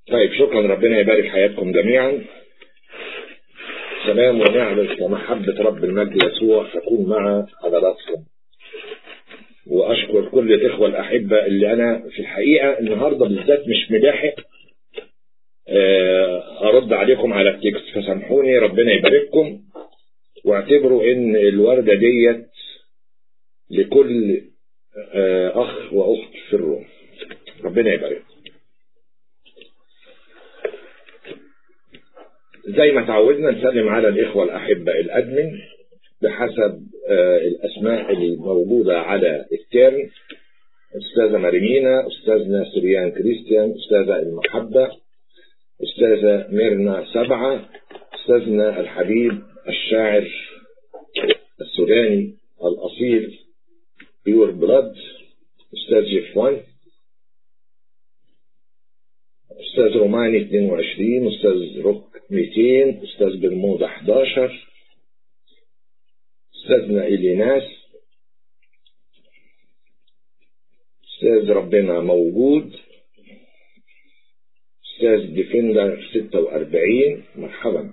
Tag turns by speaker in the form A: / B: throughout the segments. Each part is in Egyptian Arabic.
A: طيب شكرا ربنا يبارك حياتكم جميعا سلام ونعمة ومحبة رب المجد يسوع تكون مع حضراتكم وأشكر كل الإخوة الأحبة اللي أنا في الحقيقة النهاردة بالذات مش ملاحق أرد عليكم على التكست فسامحوني ربنا يبارككم واعتبروا إن الوردة ديت لكل أخ وأخت في الروم ربنا يبارك زي ما تعودنا نسلم على الإخوة الأحبة الأدمن بحسب الأسماء الموجودة على التيرن أستاذة مريمينا أستاذنا سريان كريستيان أستاذة المحبة أستاذة ميرنا سبعة أستاذنا الحبيب الشاعر السوداني الأصيل بيور بلاد أستاذ جيفوان أستاذ روماني 22 أستاذ روك 200 أستاذ برمودا 11 أستاذنا إليناس أستاذ ربنا موجود أستاذ ديفندر 46 مرحبا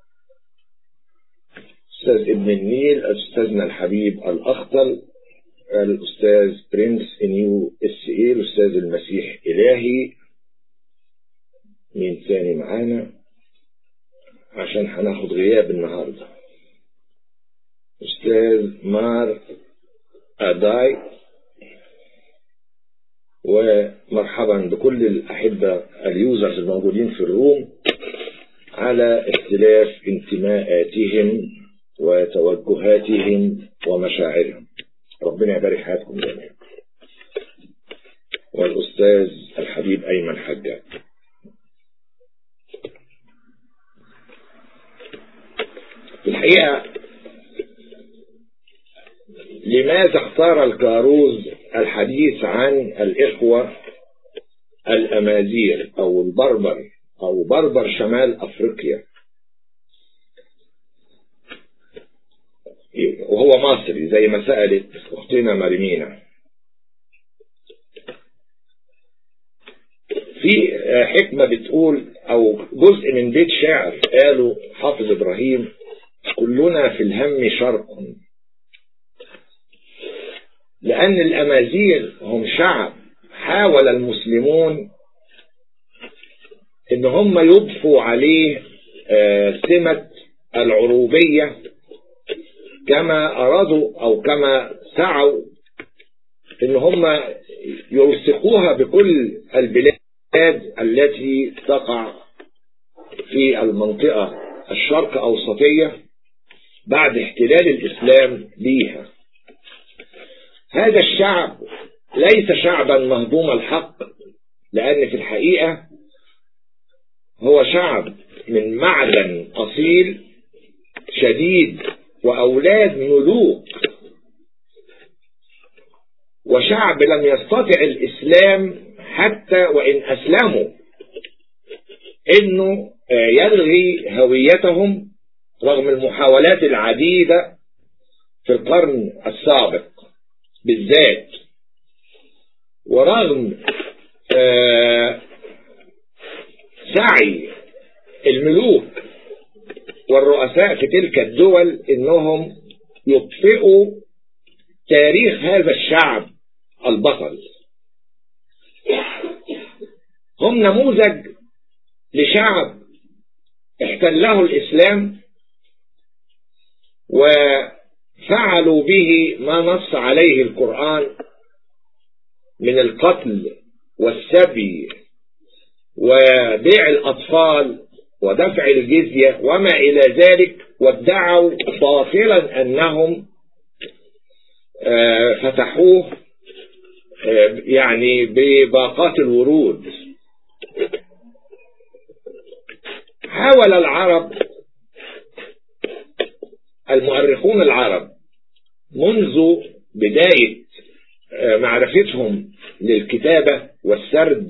A: أستاذ ابن النيل أستاذنا الحبيب الأخطل الأستاذ برنس نيو اس اي الأستاذ المسيح إلهي مين تاني معانا عشان هناخد غياب النهاردة أستاذ مار أداي ومرحبا بكل الأحبة اليوزرز الموجودين في الروم على اختلاف انتماءاتهم وتوجهاتهم ومشاعرهم ربنا يبارك حياتكم جميعا والأستاذ الحبيب أيمن حجاج في الحقيقة لماذا اختار الكاروز الحديث عن الإخوة الأمازيغ أو البربر أو بربر شمال أفريقيا وهو مصري زي ما سألت أختنا مريمينا في حكمة بتقول أو جزء من بيت شعر قاله حافظ إبراهيم كلنا في الهم شرق لأن الأمازيغ هم شعب حاول المسلمون إن هم يضفوا عليه سمة العروبية كما أرادوا أو كما سعوا إن هم يوثقوها بكل البلاد التي تقع في المنطقة الشرق أوسطية بعد احتلال الإسلام ليها هذا الشعب ليس شعبا مهضوم الحق لأن في الحقيقة هو شعب من معدن أصيل شديد وأولاد ملوك وشعب لم يستطع الإسلام حتى وإن أسلموا إنه يلغي هويتهم رغم المحاولات العديدة في القرن السابق بالذات ورغم سعي الملوك والرؤساء في تلك الدول انهم يطفئوا تاريخ هذا الشعب البطل هم نموذج لشعب احتله الاسلام وفعلوا به ما نص عليه القرآن من القتل والسبي وبيع الأطفال ودفع الجزية وما إلى ذلك وادعوا باطلا أنهم فتحوه يعني بباقات الورود حاول العرب المؤرخون العرب منذ بداية معرفتهم للكتابة والسرد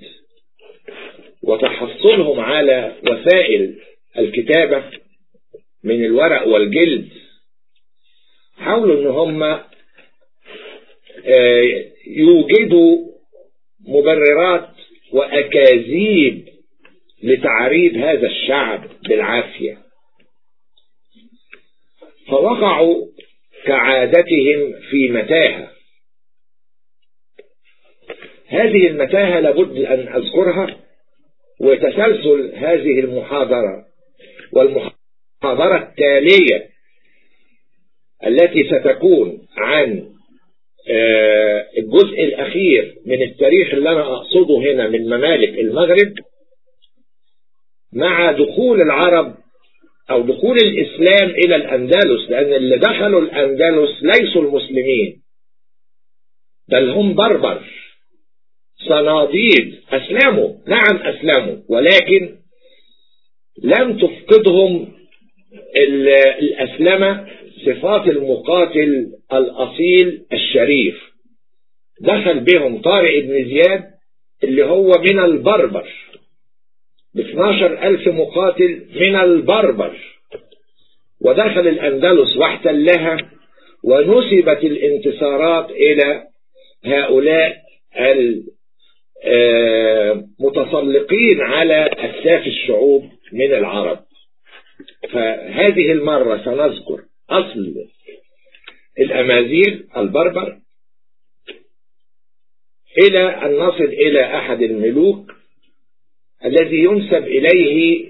A: وتحصلهم على وسائل الكتابة من الورق والجلد حاولوا ان هم يوجدوا مبررات وأكاذيب لتعريب هذا الشعب بالعافية فوقعوا كعادتهم في متاهة هذه المتاهة لابد أن أذكرها وتسلسل هذه المحاضرة والمحاضرة التالية التي ستكون عن الجزء الأخير من التاريخ اللي أنا أقصده هنا من ممالك المغرب مع دخول العرب أو دخول الإسلام إلى الأندلس لأن اللي دخلوا الأندلس ليسوا المسلمين بل هم بربر صناديد أسلموا نعم أسلموا ولكن لم تفقدهم الأسلمة صفات المقاتل الأصيل الشريف دخل بهم طارق بن زياد اللي هو من البربر ب 12 ألف مقاتل من البربر ودخل الأندلس واحتلها ونسبت الانتصارات إلى هؤلاء المتسلقين على أكتاف الشعوب من العرب فهذه المرة سنذكر أصل الأمازيغ البربر إلى أن نصل إلى أحد الملوك الذي ينسب إليه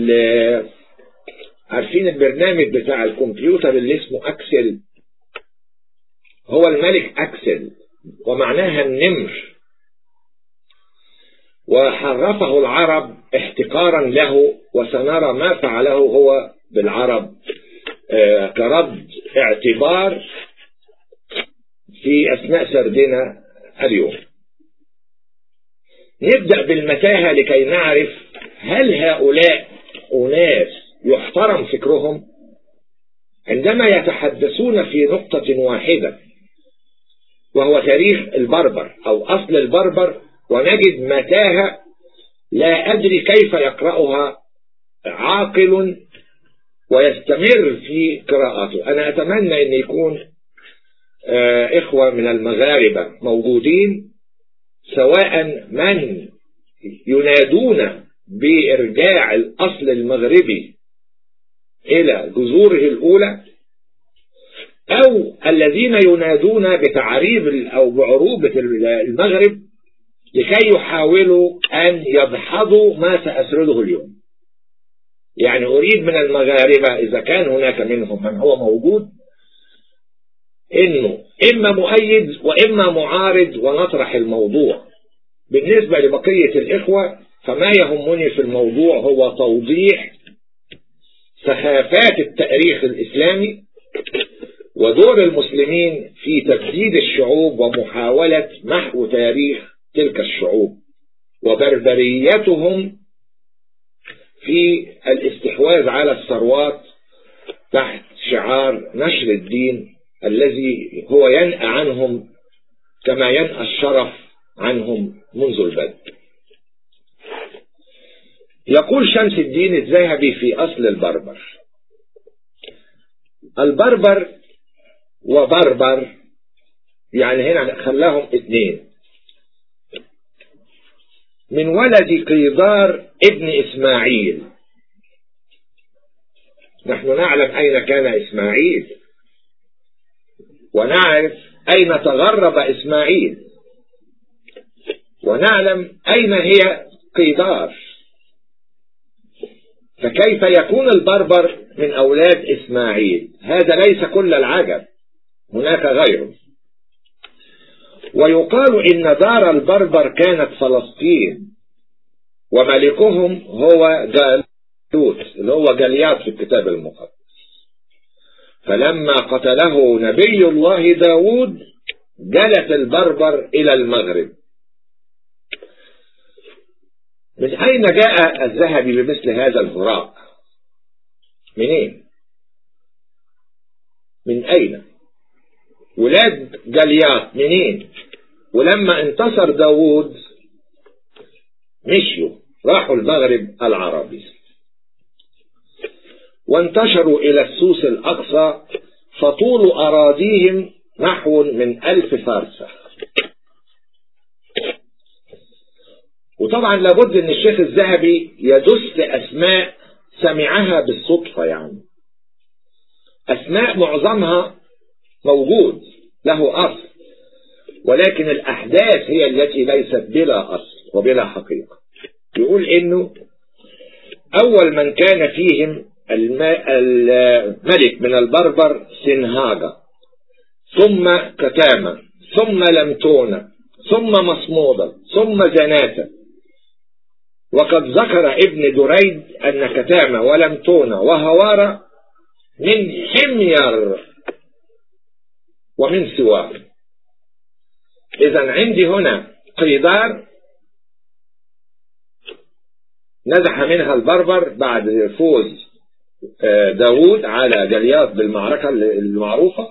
A: عارفين البرنامج بتاع الكمبيوتر اللي اسمه أكسل هو الملك أكسل ومعناها النمر وحرفه العرب احتقارا له وسنرى ما فعله هو بالعرب كرد اعتبار في أثناء سردنا اليوم نبدأ بالمتاهة لكي نعرف هل هؤلاء أناس يحترم فكرهم عندما يتحدثون في نقطة واحدة وهو تاريخ البربر أو أصل البربر ونجد متاهة لا أدري كيف يقرأها عاقل ويستمر في قراءته أنا أتمنى أن يكون إخوة من المغاربة موجودين سواء من ينادون بإرجاع الأصل المغربي إلى جذوره الأولى أو الذين ينادون بتعريب أو بعروبة المغرب لكي يحاولوا أن يدحضوا ما سأسرده اليوم يعني أريد من المغاربة إذا كان هناك منهم من هو موجود إنه إما مؤيد وإما معارض ونطرح الموضوع بالنسبة لبقية الإخوة فما يهمني في الموضوع هو توضيح سخافات التاريخ الإسلامي ودور المسلمين في تبديد الشعوب ومحاولة محو تاريخ تلك الشعوب وبربريتهم في الاستحواذ على الثروات تحت شعار نشر الدين الذي هو ينأى عنهم كما ينأى الشرف عنهم منذ البدء يقول شمس الدين الذهبي في أصل البربر البربر وبربر يعني هنا خلاهم اثنين من ولد قيدار ابن إسماعيل نحن نعلم أين كان إسماعيل ونعرف أين تغرب إسماعيل ونعلم أين هي قيدار فكيف يكون البربر من أولاد إسماعيل هذا ليس كل العجب هناك غيره ويقال إن دار البربر كانت فلسطين وملكهم هو جالوت اللي هو جليات في الكتاب المقدس فلما قتله نبي الله داود جلت البربر إلى المغرب من أين جاء الذهبي بمثل هذا الهراء منين من أين ولاد جليات منين ولما انتصر داود مشيوا راحوا المغرب العربي وانتشروا إلى السوس الأقصى فطول أراضيهم نحو من ألف فرسخ وطبعا لابد ان الشيخ الذهبي يدس اسماء سمعها بالصدفة يعني اسماء معظمها موجود له اصل ولكن الاحداث هي التي ليست بلا اصل وبلا حقيقة يقول انه اول من كان فيهم الملك من البربر سنهاجا ثم كتامة ثم لمتونة ثم مصمودة ثم زناتة وقد ذكر ابن دريد أن كتامة ولمتونة وهوارة من حمير ومن سواه إذا عندي هنا قيدار نزح منها البربر بعد فوز داوود على جلياط بالمعركة المعروفة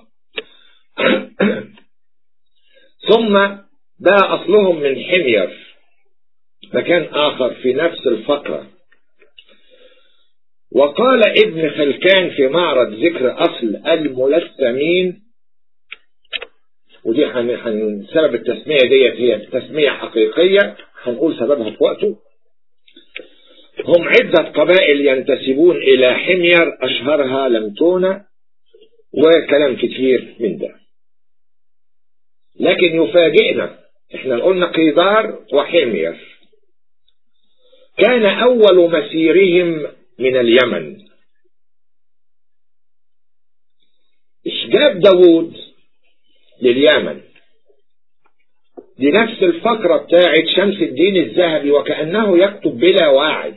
A: ثم ده أصلهم من حمير مكان آخر في نفس الفقرة وقال ابن خلكان في معرض ذكر أصل الملثمين ودي حن... حن... سبب التسمية ديت هي تسمية حقيقية هنقول سببها في وقته هم عدة قبائل ينتسبون إلى حمير أشهرها لمتونة وكلام كتير من ده لكن يفاجئنا احنا قلنا قيدار وحمير كان أول مسيرهم من اليمن إشجاب داوود لليمن دي نفس الفقرة بتاعت شمس الدين الذهبي وكأنه يكتب بلا واعي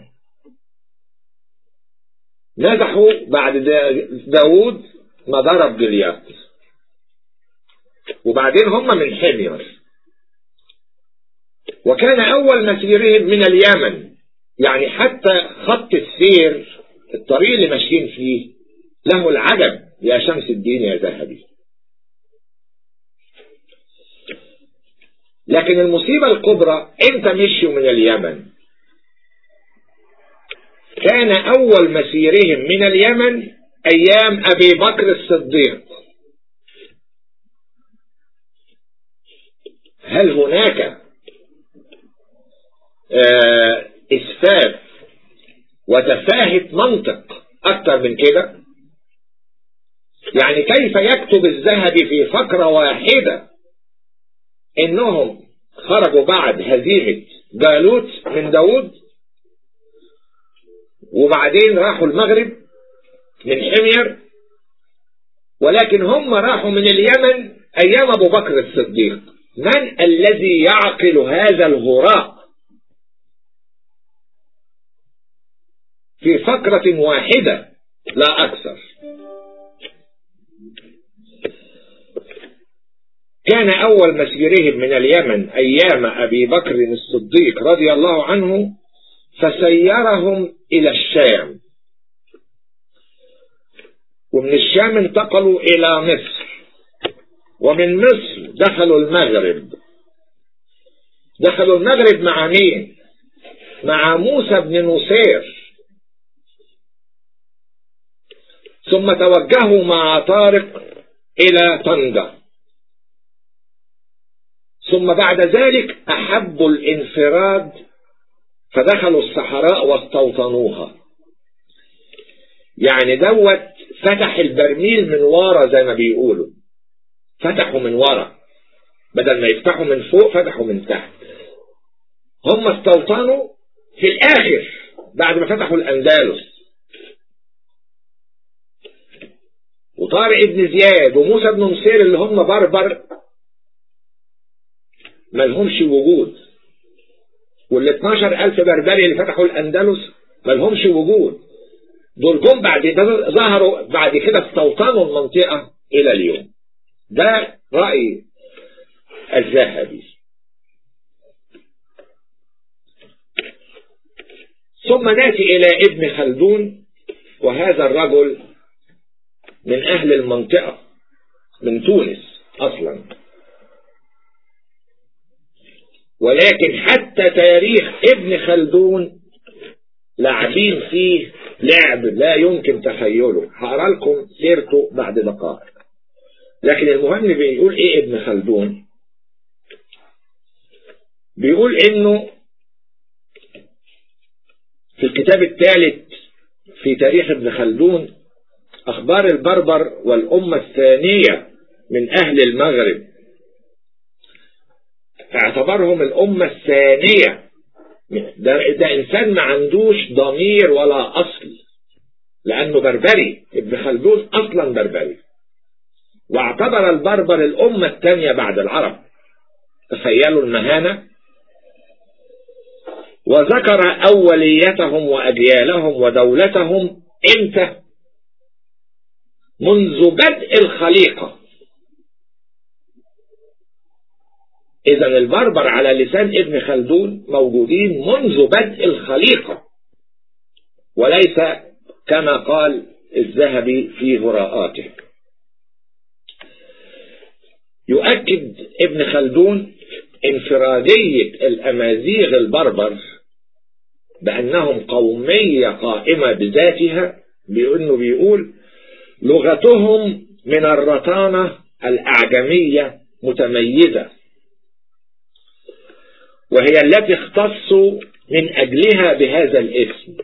A: نجحوا بعد داوود ما ضرب جليات وبعدين هم من حمير وكان أول مسيرهم من اليمن يعني حتى خط السير الطريق اللي ماشيين فيه له العجب يا شمس الدين يا ذهبي لكن المصيبة الكبرى امتى مشوا من اليمن كان أول مسيرهم من اليمن أيام أبي بكر الصديق هل هناك آه إسفاف وتفاهة منطق أكثر من كده يعني كيف يكتب الذهبي في فقرة واحدة إنهم خرجوا بعد هزيمة جالوت من داود وبعدين راحوا المغرب من حمير ولكن هم راحوا من اليمن أيام أبو بكر الصديق من الذي يعقل هذا الهراء في فقرة واحدة لا أكثر كان أول مسيرهم من اليمن أيام أبي بكر الصديق رضي الله عنه فسيرهم إلى الشام ومن الشام انتقلوا إلى مصر ومن مصر دخلوا المغرب دخلوا المغرب مع مين مع موسى بن نصير ثم توجهوا مع طارق إلى طنجة ثم بعد ذلك أحبوا الانفراد فدخلوا الصحراء واستوطنوها يعني دوت فتح البرميل من ورا زي ما بيقولوا فتحوا من ورا بدل ما يفتحوا من فوق فتحوا من تحت هم استوطنوا في الآخر بعد ما فتحوا الأندلس وطارق بن زياد وموسى بن نصير اللي هم بربر ما لهمش وجود وال 12000 بربري اللي فتحوا الأندلس ما لهمش وجود دول جم بعد ظهروا بعد كده استوطنوا المنطقة إلى اليوم ده رأي الذهبي ثم ناتي إلى ابن خلدون وهذا الرجل من أهل المنطقة من تونس أصلا ولكن حتى تاريخ ابن خلدون لاعبين فيه لعب لا يمكن تخيله هقرا لكم سيرته بعد دقائق لكن المهم بيقول ايه ابن خلدون بيقول انه في الكتاب الثالث في تاريخ ابن خلدون أخبار البربر والأمة الثانية من أهل المغرب اعتبرهم الأمة الثانية ده, ده إنسان ما عندوش ضمير ولا أصل لأنه بربري ابن خلدون أصلا بربري واعتبر البربر الأمة الثانية بعد العرب تخيلوا المهانة وذكر أوليتهم وأجيالهم ودولتهم امتى منذ بدء الخليقة إذا البربر على لسان ابن خلدون موجودين منذ بدء الخليقة وليس كما قال الذهبي في هراءاته يؤكد ابن خلدون انفرادية الأمازيغ البربر بأنهم قومية قائمة بذاتها بأنه بيقول لغتهم من الرطانة الأعجمية متميزة وهي التي اختصوا من أجلها بهذا الاسم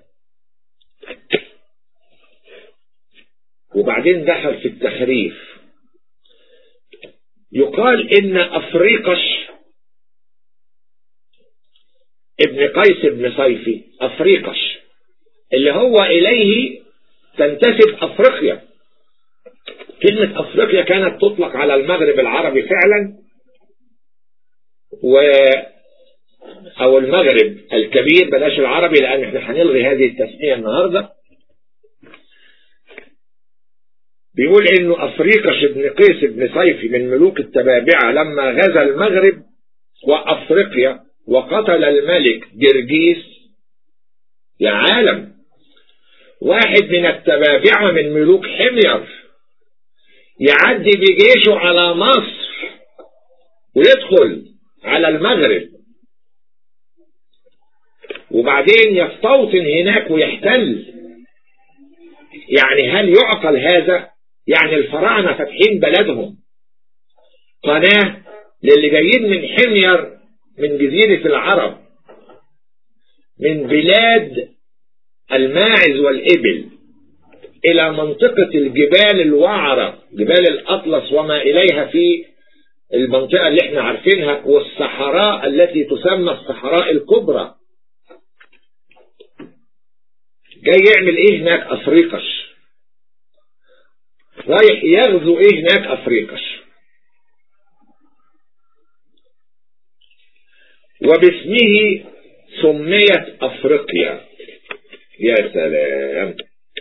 A: وبعدين دخل في التحريف يقال إن أفريقش ابن قيس بن صيفي أفريقش اللي هو إليه تنتسب أفريقيا كلمة أفريقيا كانت تطلق على المغرب العربي فعلا و أو المغرب الكبير بلاش العربي لأن احنا هنلغي هذه التسمية النهاردة بيقول انه افريقش بن قيس بن صيفي من ملوك التبابعة لما غزا المغرب وافريقيا وقتل الملك جرجيس يا عالم واحد من التبابعة من ملوك حمير يعدي بجيشه على مصر ويدخل على المغرب وبعدين يستوطن هناك ويحتل يعني هل يعقل هذا يعني الفراعنة فاتحين بلدهم قناة للي جايين من حمير من جزيرة العرب من بلاد الماعز والإبل إلى منطقة الجبال الوعرة جبال الأطلس وما إليها في المنطقة اللي احنا عارفينها والصحراء التي تسمى الصحراء الكبرى جاي يعمل ايه هناك افريقش رايح يغزو ايه هناك افريقش وباسمه سميت افريقيا يا سلام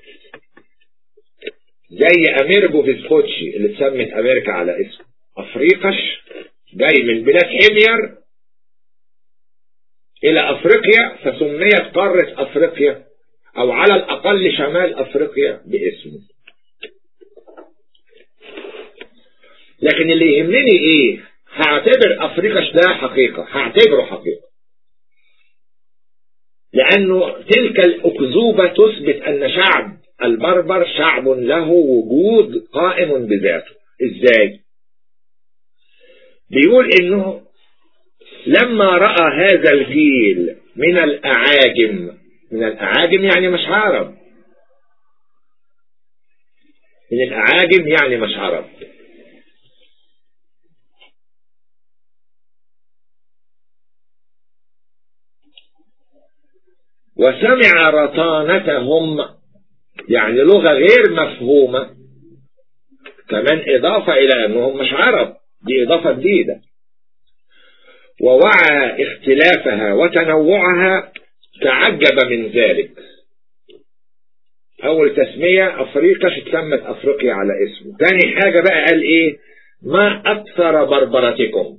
A: زي اميرجو فيسكوتشي اللي اتسمت امريكا على اسمه افريقش جاي من بلاد حمير الى افريقيا فسميت قارة افريقيا او على الاقل شمال افريقيا باسمه لكن اللي يهمني ايه هعتبر افريقيا ده حقيقة هعتبره حقيقة لانه تلك الاكذوبة تثبت ان شعب البربر شعب له وجود قائم بذاته ازاي بيقول انه لما رأى هذا الجيل من الاعاجم من الاعاجم يعني مش عرب من الاعاجم يعني مش عرب وسمع رطانتهم يعني لغة غير مفهومة كمان إضافة إلى أنهم مش عرب دي إضافة جديدة ووعى اختلافها وتنوعها تعجب من ذلك أول تسمية أفريقيا اتسمت أفريقيا على اسمه تاني حاجة بقى قال إيه ما أكثر بربرتكم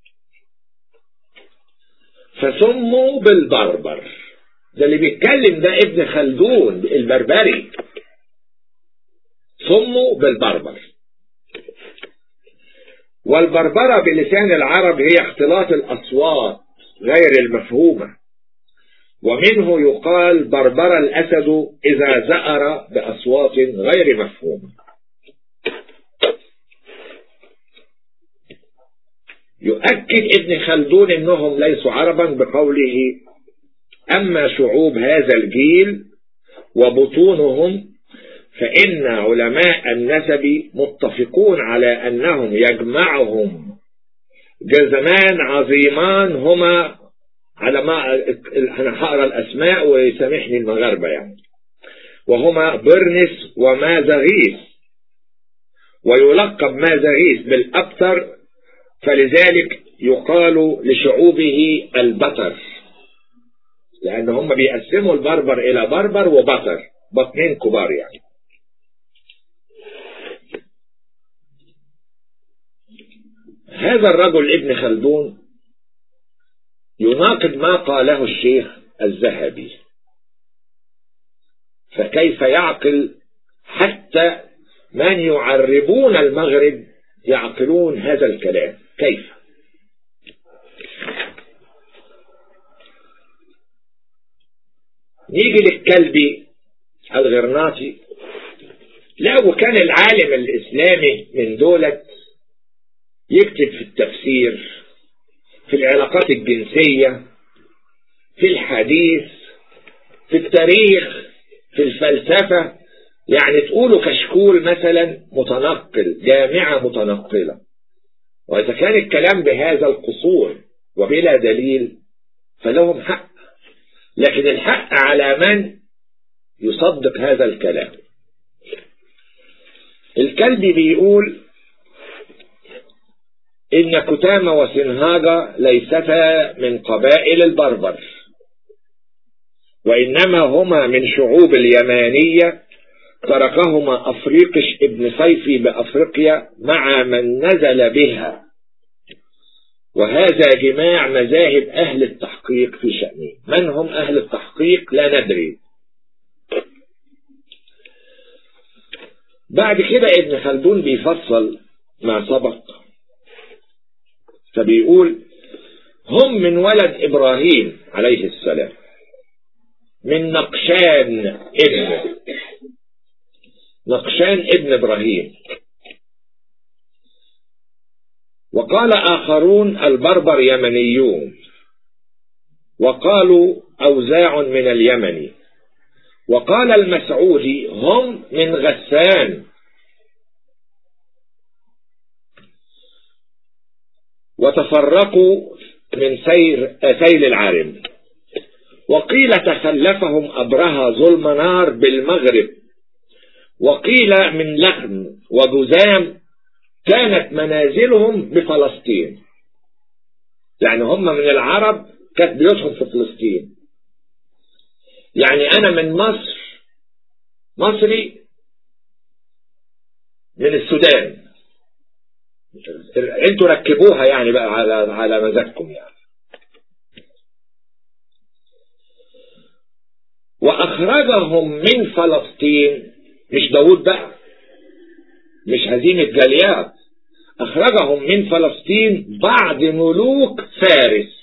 A: فسموا بالبربر ده اللي بيتكلم ده ابن خلدون البربري سموا بالبربر والبربرة بلسان العرب هي اختلاط الأصوات غير المفهومة ومنه يقال بربر الأسد إذا زأر بأصوات غير مفهومة يؤكد ابن خلدون انهم ليسوا عربا بقوله أما شعوب هذا الجيل وبطونهم فإن علماء النسب متفقون على أنهم يجمعهم جزمان عظيمان هما على ما أنا هقرا الأسماء ويسامحني المغاربة يعني وهما برنس ومازغيس ويلقب مازغيس بالأبتر فلذلك يقال لشعوبه البتر لأن هم بيقسموا البربر إلى بربر وبتر بطنين كبار يعني هذا الرجل ابن خلدون يناقض ما قاله الشيخ الذهبي فكيف يعقل حتى من يعربون المغرب يعقلون هذا الكلام كيف نيجي للكلبي الغرناطي لا وكان العالم الإسلامي من دولة يكتب في التفسير في العلاقات الجنسية في الحديث في التاريخ في الفلسفة يعني تقولوا كشكول مثلا متنقل جامعة متنقلة وإذا كان الكلام بهذا القصور وبلا دليل فلهم حق لكن الحق على من يصدق هذا الكلام الكلب بيقول إن كتامة وسنهاجة ليستا من قبائل البربر وإنما هما من شعوب اليمانية تركهما أفريقش ابن صيفي بأفريقيا مع من نزل بها وهذا جماع مذاهب أهل التحقيق في شأنه من هم أهل التحقيق لا ندري بعد كده ابن خلدون بيفصل ما سبق فبيقول هم من ولد إبراهيم عليه السلام من نقشان ابن نقشان ابن إبراهيم وقال آخرون البربر يمنيون وقالوا أوزاع من اليمن وقال المسعودي هم من غسان وتفرقوا من سير سيل العارم وقيل تخلفهم أبرهة ظلم نار بالمغرب وقيل من لخم وجزام كانت منازلهم بفلسطين يعني هم من العرب كانت بيوتهم في فلسطين يعني أنا من مصر مصري من السودان انتوا ركبوها يعني بقى على على مزاجكم يعني واخرجهم من فلسطين مش داود بقى مش هزيمة جاليات اخرجهم من فلسطين بعد ملوك فارس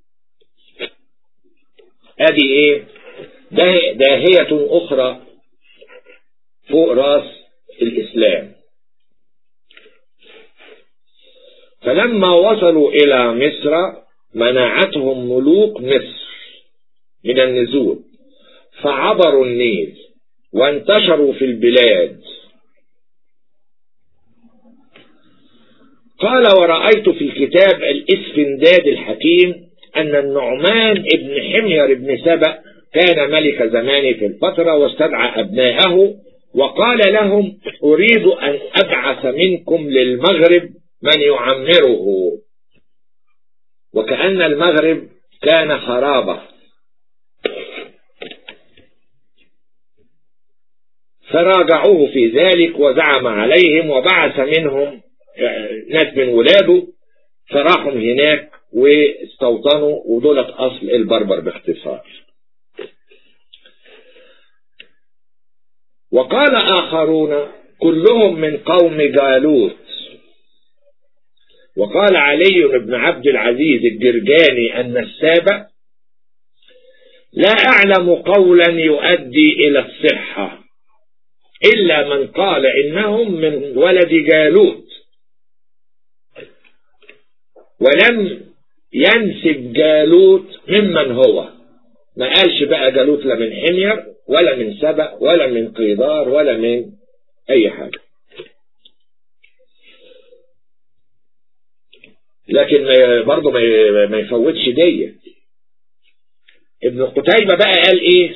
A: ادي ايه داهية اخرى فوق راس الاسلام فلما وصلوا إلى مصر منعتهم ملوك مصر من النزول فعبروا النيل وانتشروا في البلاد قال ورأيت في الكتاب الإسفنداد الحكيم أن النعمان ابن حمير ابن سبأ كان ملك زمانه في الفترة واستدعى أبناءه وقال لهم أريد أن أبعث منكم للمغرب من يعمره وكأن المغرب كان خرابة فراجعوه في ذلك وزعم عليهم وبعث منهم ناس من ولاده فراحوا هناك واستوطنوا ودولة أصل البربر باختصار وقال آخرون كلهم من قوم جالوت وقال علي بن عبد العزيز الجرجاني أن السابع لا أعلم قولا يؤدي إلى الصحة إلا من قال إنهم من ولد جالوت ولم ينسب جالوت ممن هو ما قالش بقى جالوت لا من حمير ولا من سبأ ولا من قيدار ولا من أي حاجة لكن برضه ما يفوتش دي ابن قتيبة بقى قال ايه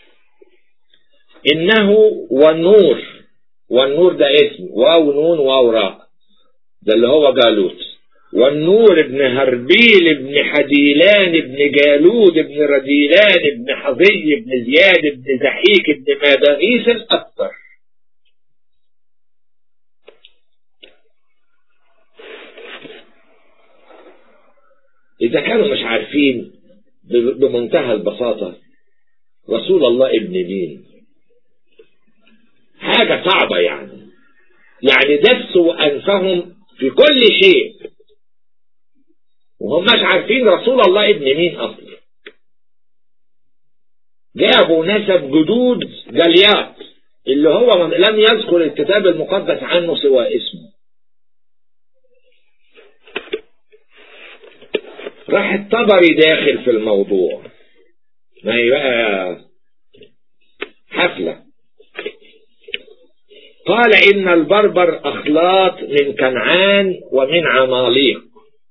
A: انه والنور والنور ده اسم واو نون واو راء ده اللي هو جالوت والنور ابن هربيل ابن حديلان ابن جالود ابن رديلان ابن حظي ابن زياد ابن زحيك ابن مادغيس الأكثر إذا كانوا مش عارفين بمنتهى البساطة رسول الله ابن مين حاجة صعبة يعني يعني دسوا أنفهم في كل شيء وهم مش عارفين رسول الله ابن مين أصلا جابوا نسب جدود جليات اللي هو لم يذكر الكتاب المقدس عنه سوى اسمه راح الطبري داخل في الموضوع ما هي بقى حفلة قال إن البربر أخلاط من كنعان ومن عماليق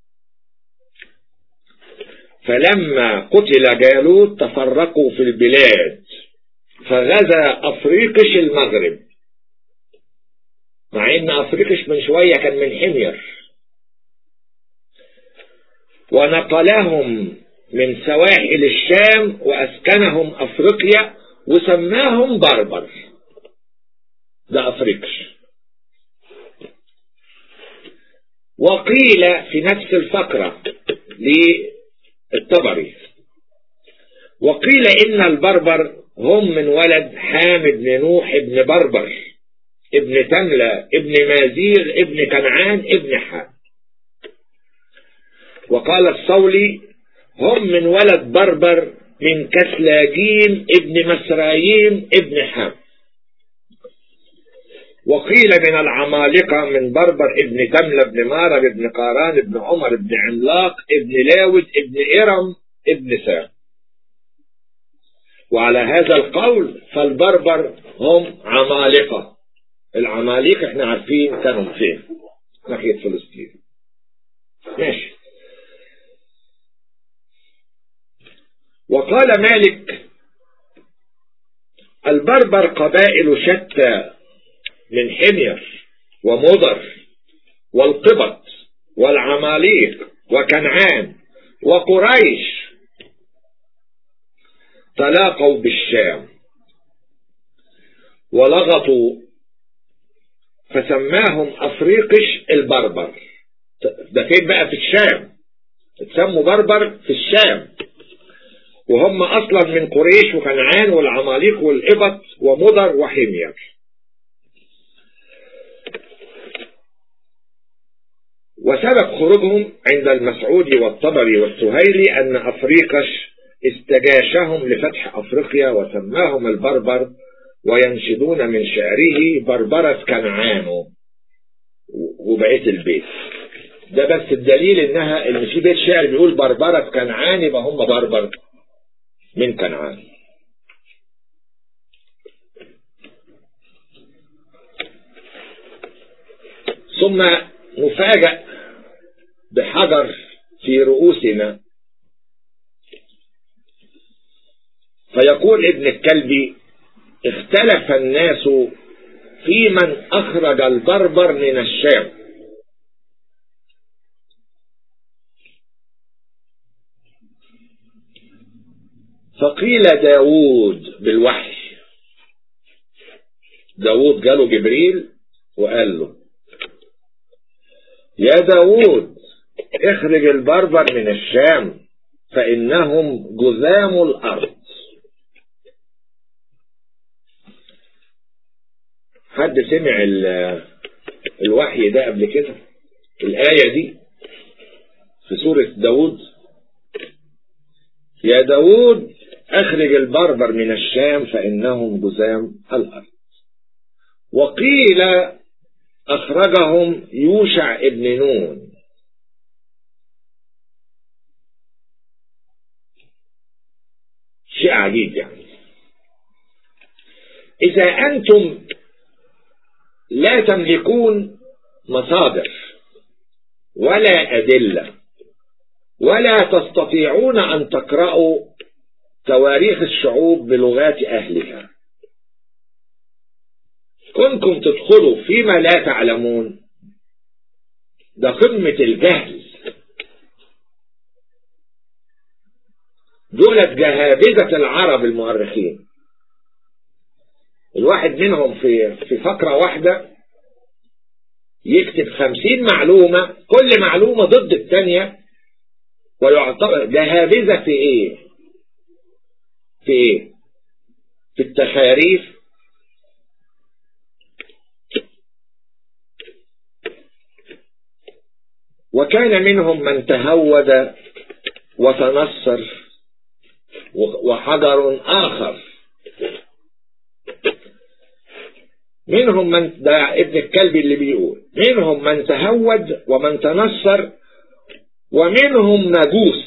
A: فلما قتل جالوت تفرقوا في البلاد فغزا أفريقش المغرب مع إن أفريقش من شوية كان من حمير ونقلهم من سواحل الشام وأسكنهم أفريقيا وسماهم بربر ده أفريقش وقيل في نفس الفقرة للطبري وقيل إن البربر هم من ولد حامد بن نوح ابن بربر ابن تملة ابن مازيغ ابن كنعان ابن حام وقال الصولي هم من ولد بربر من كسلاجيم ابن مسرايم ابن حام وقيل من العمالقة من بربر ابن تملة ابن مارب ابن قاران ابن عمر ابن عملاق ابن لاود ابن إرم ابن سام وعلى هذا القول فالبربر هم عمالقة العمالقة احنا عارفين كانوا فين ناحية فلسطين ماشي وقال مالك البربر قبائل شتى من حمير ومضر والقبط والعماليق وكنعان وقريش تلاقوا بالشام ولغطوا فسماهم أفريقش البربر ده فين بقى في الشام اتسموا بربر في الشام وهم أصلا من قريش وكنعان والعماليق والإبط ومضر وحمير وسبب خروجهم عند المسعودي والطبري والسهيلي أن أفريقش استجاشهم لفتح أفريقيا وسماهم البربر وينشدون من شعره بربرة كنعان وبقيت البيت ده بس الدليل انها ان في بيت شعر بيقول بربرة كنعان يبقى هم بربر من كنعان ثم نفاجأ بحجر في رؤوسنا فيقول ابن الكلبي اختلف الناس في من أخرج البربر من الشام فقيل داود بالوحي داود جاله جبريل وقال له يا داود اخرج البربر من الشام فإنهم جذام الأرض حد سمع الوحي ده قبل كده الآية دي في سورة داود يا داود أخرج البربر من الشام فإنهم جزام الأرض وقيل أخرجهم يوشع ابن نون شيء عجيب يعني إذا أنتم لا تملكون مصادر ولا أدلة ولا تستطيعون أن تقرأوا تواريخ الشعوب بلغات أهلها كنتم تدخلوا فيما لا تعلمون ده قمة الجهل دولت جهابذة العرب المؤرخين الواحد منهم في في فقرة واحدة يكتب خمسين معلومة كل معلومة ضد الثانية ويعتبر جهابذة في ايه في ايه في التخاريف وكان منهم من تهود وتنصر وحجر آخر منهم من ده ابن الكلب اللي بيقول منهم من تهود ومن تنصر ومنهم مجوس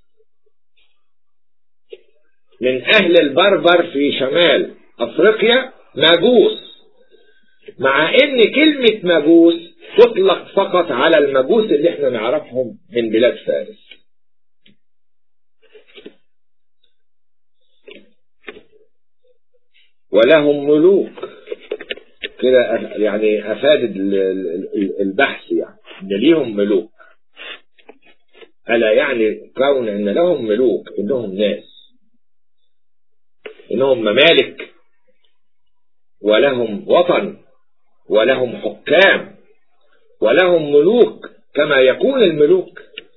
A: من أهل البربر في شمال أفريقيا مجوس مع ان كلمة مجوس تطلق فقط على المجوس اللي احنا نعرفهم من بلاد فارس ولهم ملوك كده يعني افادت البحث يعني ان ليهم ملوك الا يعني كون ان لهم ملوك انهم ناس انهم ممالك ولهم وطن ولهم حكام ولهم ملوك كما يكون الملوك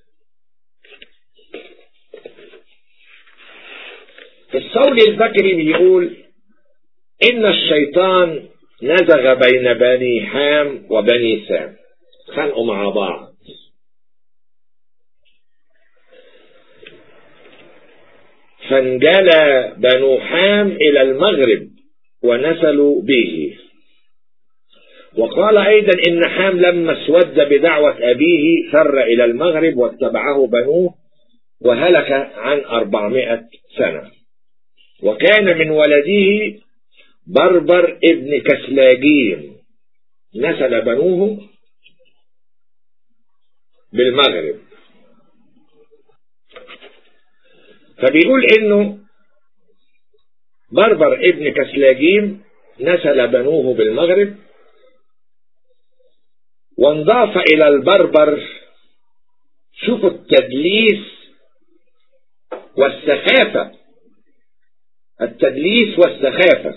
A: في الصول البكري بيقول إن الشيطان نزغ بين بني حام وبني سام خانقوا مع بعض فانجلى بنو حام إلى المغرب ونسلوا به وقال أيضا إن حام لما اسود بدعوة أبيه فر إلى المغرب واتبعه بنوه وهلك عن أربعمائة سنة وكان من ولده بربر ابن كسلاجين نسل بنوه بالمغرب فبيقول انه بربر ابن كسلاجين نسل بنوه بالمغرب وانضاف الى البربر شوفوا التدليس والسخافة التدليس والسخافة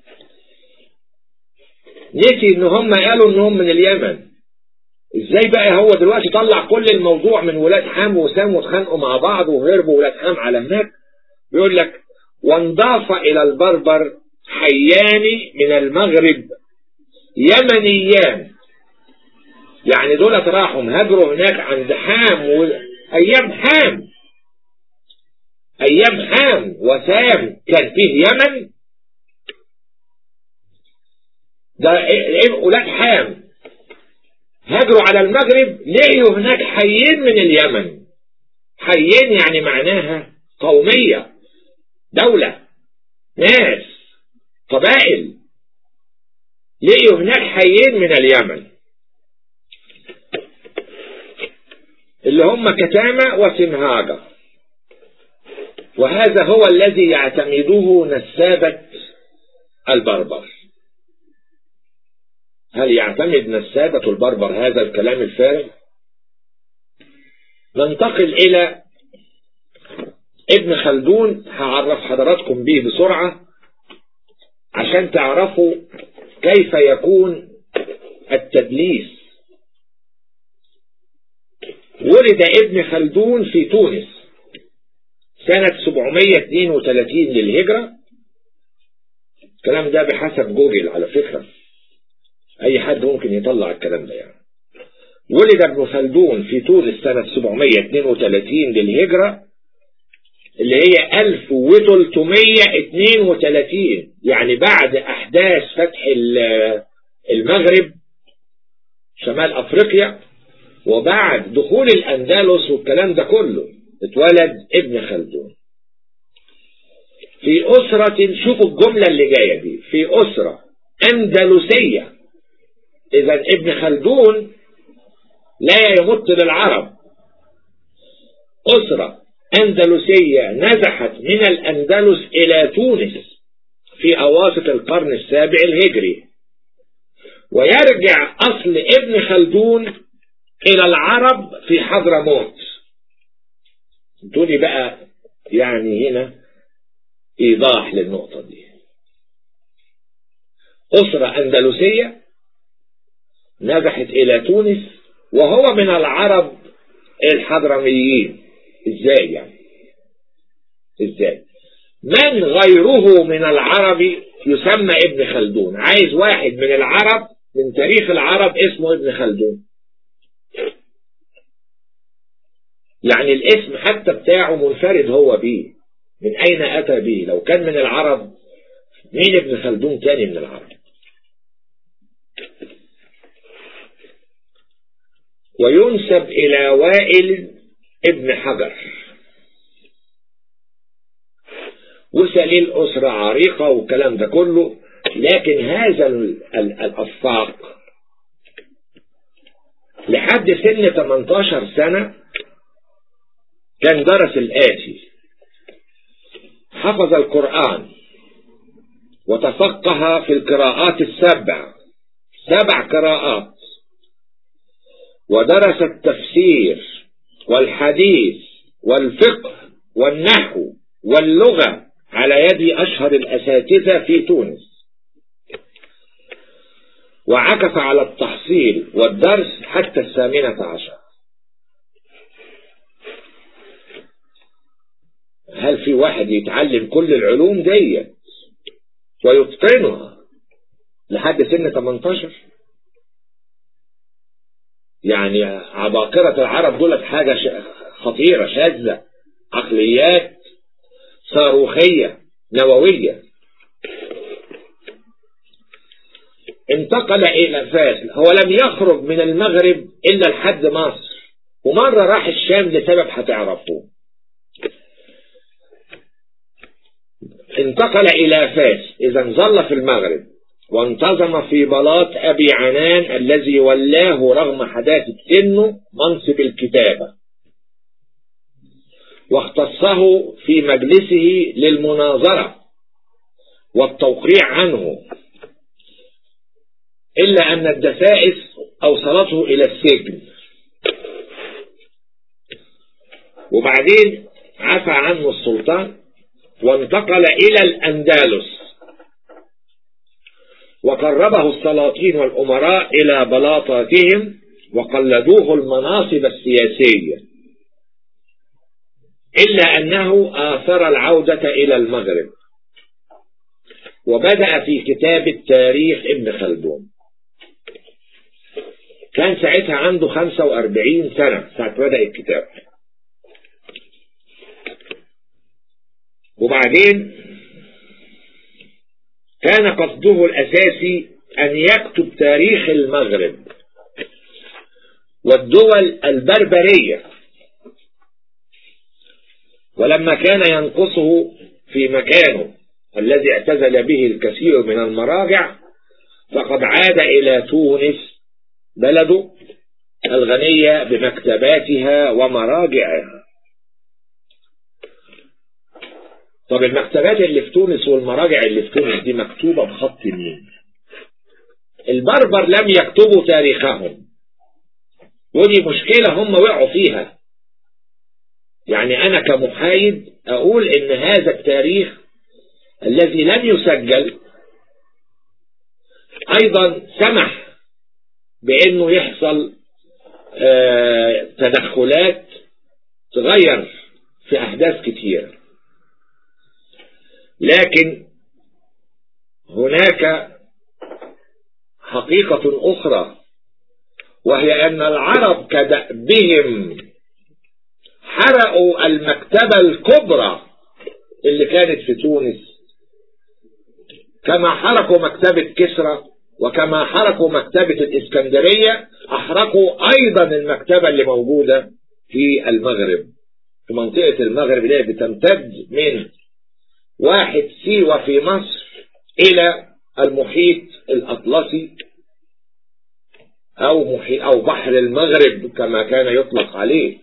A: نسي ان هم قالوا انهم من اليمن ازاي بقى هو دلوقتي طلع كل الموضوع من ولاد حام وسام واتخانقوا مع بعض وهربوا ولاد حام على هناك بيقول لك وانضاف الى البربر حيان من المغرب يمنيان يعني دول راحوا هاجروا هناك عند حام و... ايام حام ايام حام وسام كان فيه يمن ده ولاد حام هاجروا على المغرب لقيوا هناك حيين من اليمن حيين يعني معناها قومية دولة ناس قبائل لقيوا هناك حيين من اليمن اللي هم كتامة وسمهاجة وهذا هو الذي يعتمده نسابة البربر هل يعتمد نسابة البربر هذا الكلام الفارغ ننتقل إلى ابن خلدون هعرف حضراتكم به بسرعة عشان تعرفوا كيف يكون التدليس ولد ابن خلدون في تونس سنة 732 للهجرة الكلام ده بحسب جوجل على فكرة أي حد ممكن يطلع الكلام ده يعني ولد ابن خلدون في تونس سنة 732 للهجرة اللي هي 1332 يعني بعد أحداث فتح المغرب شمال أفريقيا وبعد دخول الأندلس والكلام ده كله اتولد ابن خلدون في أسرة شوفوا الجملة اللي جاية دي في أسرة أندلسية إذا ابن خلدون لا يمت للعرب أسرة أندلسية نزحت من الأندلس إلى تونس في أواسط القرن السابع الهجري ويرجع أصل ابن خلدون إلى العرب في حضرموت دوني بقى يعني هنا إيضاح للنقطة دي أسرة أندلسية نزحت إلى تونس وهو من العرب الحضرميين إزاي يعني إزاي من غيره من العرب يسمى ابن خلدون عايز واحد من العرب من تاريخ العرب اسمه ابن خلدون يعني الاسم حتى بتاعه منفرد هو بيه من أين أتى به لو كان من العرب مين ابن خلدون تاني من العرب وينسب إلى وائل ابن حجر وسليل أسرة عريقة والكلام ده كله لكن هذا الأفاق لحد سن 18 سنة كان درس الآتي حفظ القرآن وتفقه في القراءات السبع سبع قراءات ودرس التفسير والحديث والفقه والنحو واللغة على يد أشهر الأساتذة في تونس وعكف على التحصيل والدرس حتى الثامنة عشر هل في واحد يتعلم كل العلوم دي ويتقنها لحد سن 18 يعني عباقرة العرب دولت حاجة خطيرة شاذة عقليات صاروخية نووية انتقل إلى فاس هو لم يخرج من المغرب إلا لحد مصر ومرة راح الشام لسبب هتعرفوه انتقل إلى فاس إذا ظل في المغرب وانتظم في بلاط أبي عنان الذي ولاه رغم حداثة سنه منصب الكتابة واختصه في مجلسه للمناظرة والتوقيع عنه إلا أن الدسائس أوصلته إلى السجن وبعدين عفى عنه السلطان وانتقل إلى الأندلس وقربه السلاطين والأمراء إلى بلاطاتهم وقلدوه المناصب السياسية إلا أنه آثر العودة إلى المغرب وبدأ في كتاب التاريخ ابن خلدون كان ساعتها عنده 45 سنة ساعة بدأ الكتاب وبعدين كان قصده الأساسي أن يكتب تاريخ المغرب والدول البربرية ولما كان ينقصه في مكانه الذي اعتزل به الكثير من المراجع فقد عاد إلى تونس بلده الغنية بمكتباتها ومراجعها طب المكتبات اللي في تونس والمراجع اللي في تونس دي مكتوبة بخط مين البربر لم يكتبوا تاريخهم ودي مشكلة هم وقعوا فيها يعني أنا كمحايد أقول إن هذا التاريخ الذي لم يسجل أيضا سمح بأنه يحصل آه تدخلات تغير في أحداث كتيرة لكن هناك حقيقة أخرى وهي أن العرب كدأبهم حرقوا المكتبة الكبرى اللي كانت في تونس كما حرقوا مكتبة كسرى وكما حرقوا مكتبة الإسكندرية أحرقوا أيضا المكتبة اللي موجودة في المغرب في منطقة المغرب اللي بتمتد من واحد سيوة في مصر إلى المحيط الأطلسي أو, محيط أو بحر المغرب كما كان يطلق عليه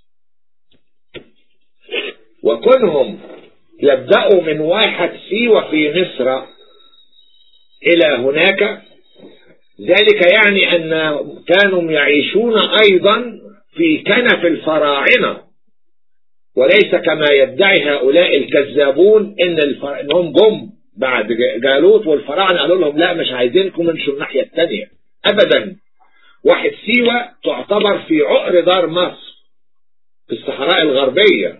A: وكونهم يبدأوا من واحد سيوة في مصر إلى هناك ذلك يعني أن كانوا يعيشون أيضا في كنف الفراعنة وليس كما يدعي هؤلاء الكذابون إن الفر... إنهم جم بعد جالوت والفراعنة قالوا لهم لا مش عايزينكم امشوا الناحية الثانية أبدا واحد سيوة تعتبر في عقر دار مصر في الصحراء الغربية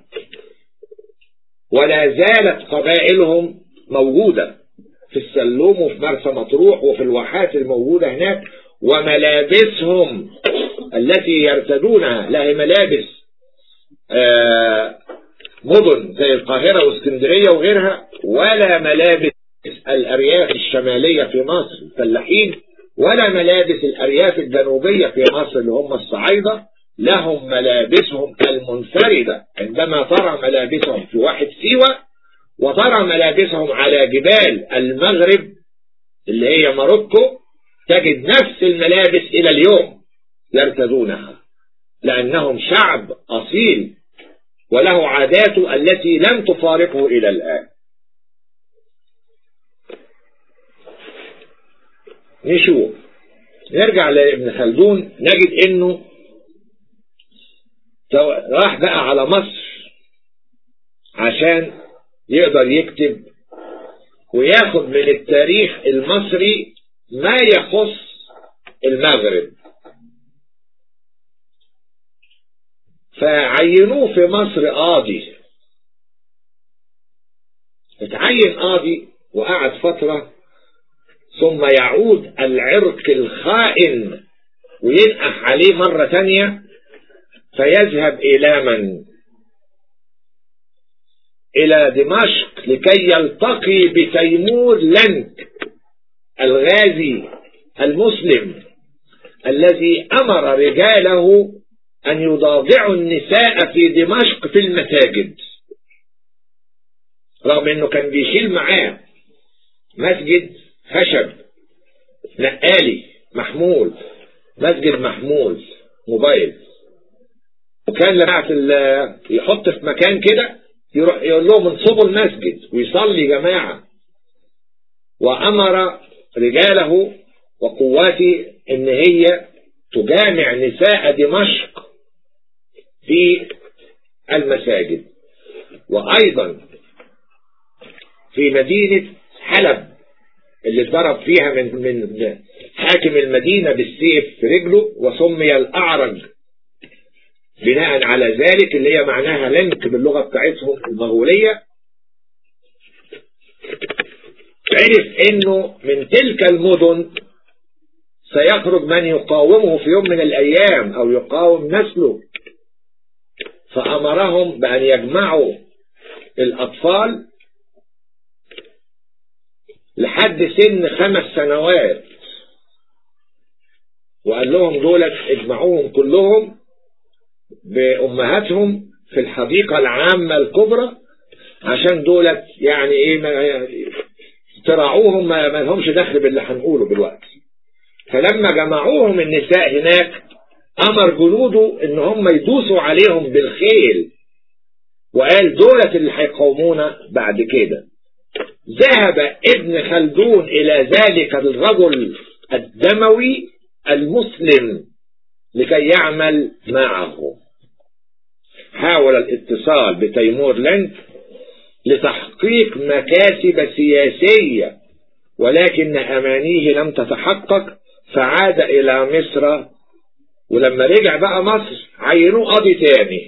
A: ولا زالت قبائلهم موجودة في السلوم وفي مرسى مطروح وفي الواحات الموجودة هناك وملابسهم التي يرتدونها لها ملابس آه مدن زي القاهرة واسكندرية وغيرها ولا ملابس الأرياف الشمالية في مصر الفلاحين ولا ملابس الأرياف الجنوبية في مصر اللي هم الصعايدة لهم ملابسهم المنفردة عندما ترى ملابسهم في واحد سيوة وترى ملابسهم على جبال المغرب اللي هي ماروكو تجد نفس الملابس إلى اليوم يرتدونها لأنهم شعب أصيل وله عاداته التي لم تفارقه إلى الآن نشوف نرجع لابن خلدون نجد انه راح بقى على مصر عشان يقدر يكتب وياخد من التاريخ المصري ما يخص المغرب فعينوه في مصر قاضي اتعين قاضي وقعد فترة ثم يعود العرق الخائن وينقح عليه مرة تانية فيذهب إلى من إلى دمشق لكي يلتقي بتيمور لنك الغازي المسلم الذي أمر رجاله أن يضاجعوا النساء في دمشق في المساجد رغم أنه كان بيشيل معاه مسجد خشب نقالي محمول مسجد محمول موبايل وكان لما يحط في مكان كده يروح يقول لهم انصبوا المسجد ويصلي جماعة وأمر رجاله وقواته ان هي تجامع نساء دمشق في المساجد وأيضا في مدينة حلب اللي اتضرب فيها من من حاكم المدينة بالسيف في رجله وسمي الأعرج بناء على ذلك اللي هي معناها لنك باللغة بتاعتهم المغولية عرف انه من تلك المدن سيخرج من يقاومه في يوم من الايام او يقاوم نسله فامرهم بان يجمعوا الاطفال لحد سن خمس سنوات وقال لهم دولت اجمعوهم كلهم بأمهاتهم في الحديقة العامة الكبرى عشان دولت يعني ايه ما تراعوهم ما, ما لهمش دخل باللي هنقوله دلوقتي فلما جمعوهم النساء هناك امر جنوده ان هم يدوسوا عليهم بالخيل وقال دولت اللي هيقاومونا بعد كده ذهب ابن خلدون الى ذلك الرجل الدموي المسلم لكي يعمل معه حاول الاتصال بتيمور لنك لتحقيق مكاسب سياسية ولكن أمانيه لم تتحقق فعاد إلى مصر ولما رجع بقى مصر عينوه قاضي تاني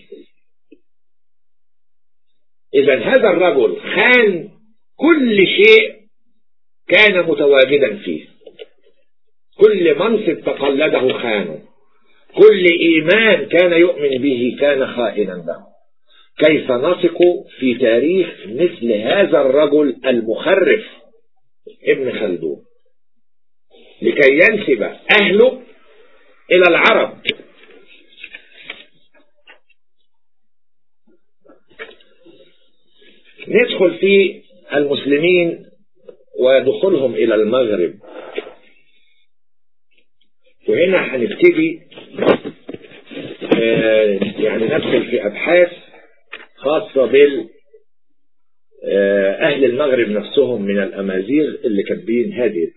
A: إذا هذا الرجل خان كل شيء كان متواجدا فيه كل منصب تقلده خانه كل إيمان كان يؤمن به كان خائنا له كيف نثق في تاريخ مثل هذا الرجل المخرف ابن خلدون لكي ينسب أهله إلى العرب ندخل في المسلمين ودخولهم إلى المغرب وهنا هنبتدي آه يعني ندخل في أبحاث خاصة بال آه أهل المغرب نفسهم من الأمازيغ اللي كاتبين هذه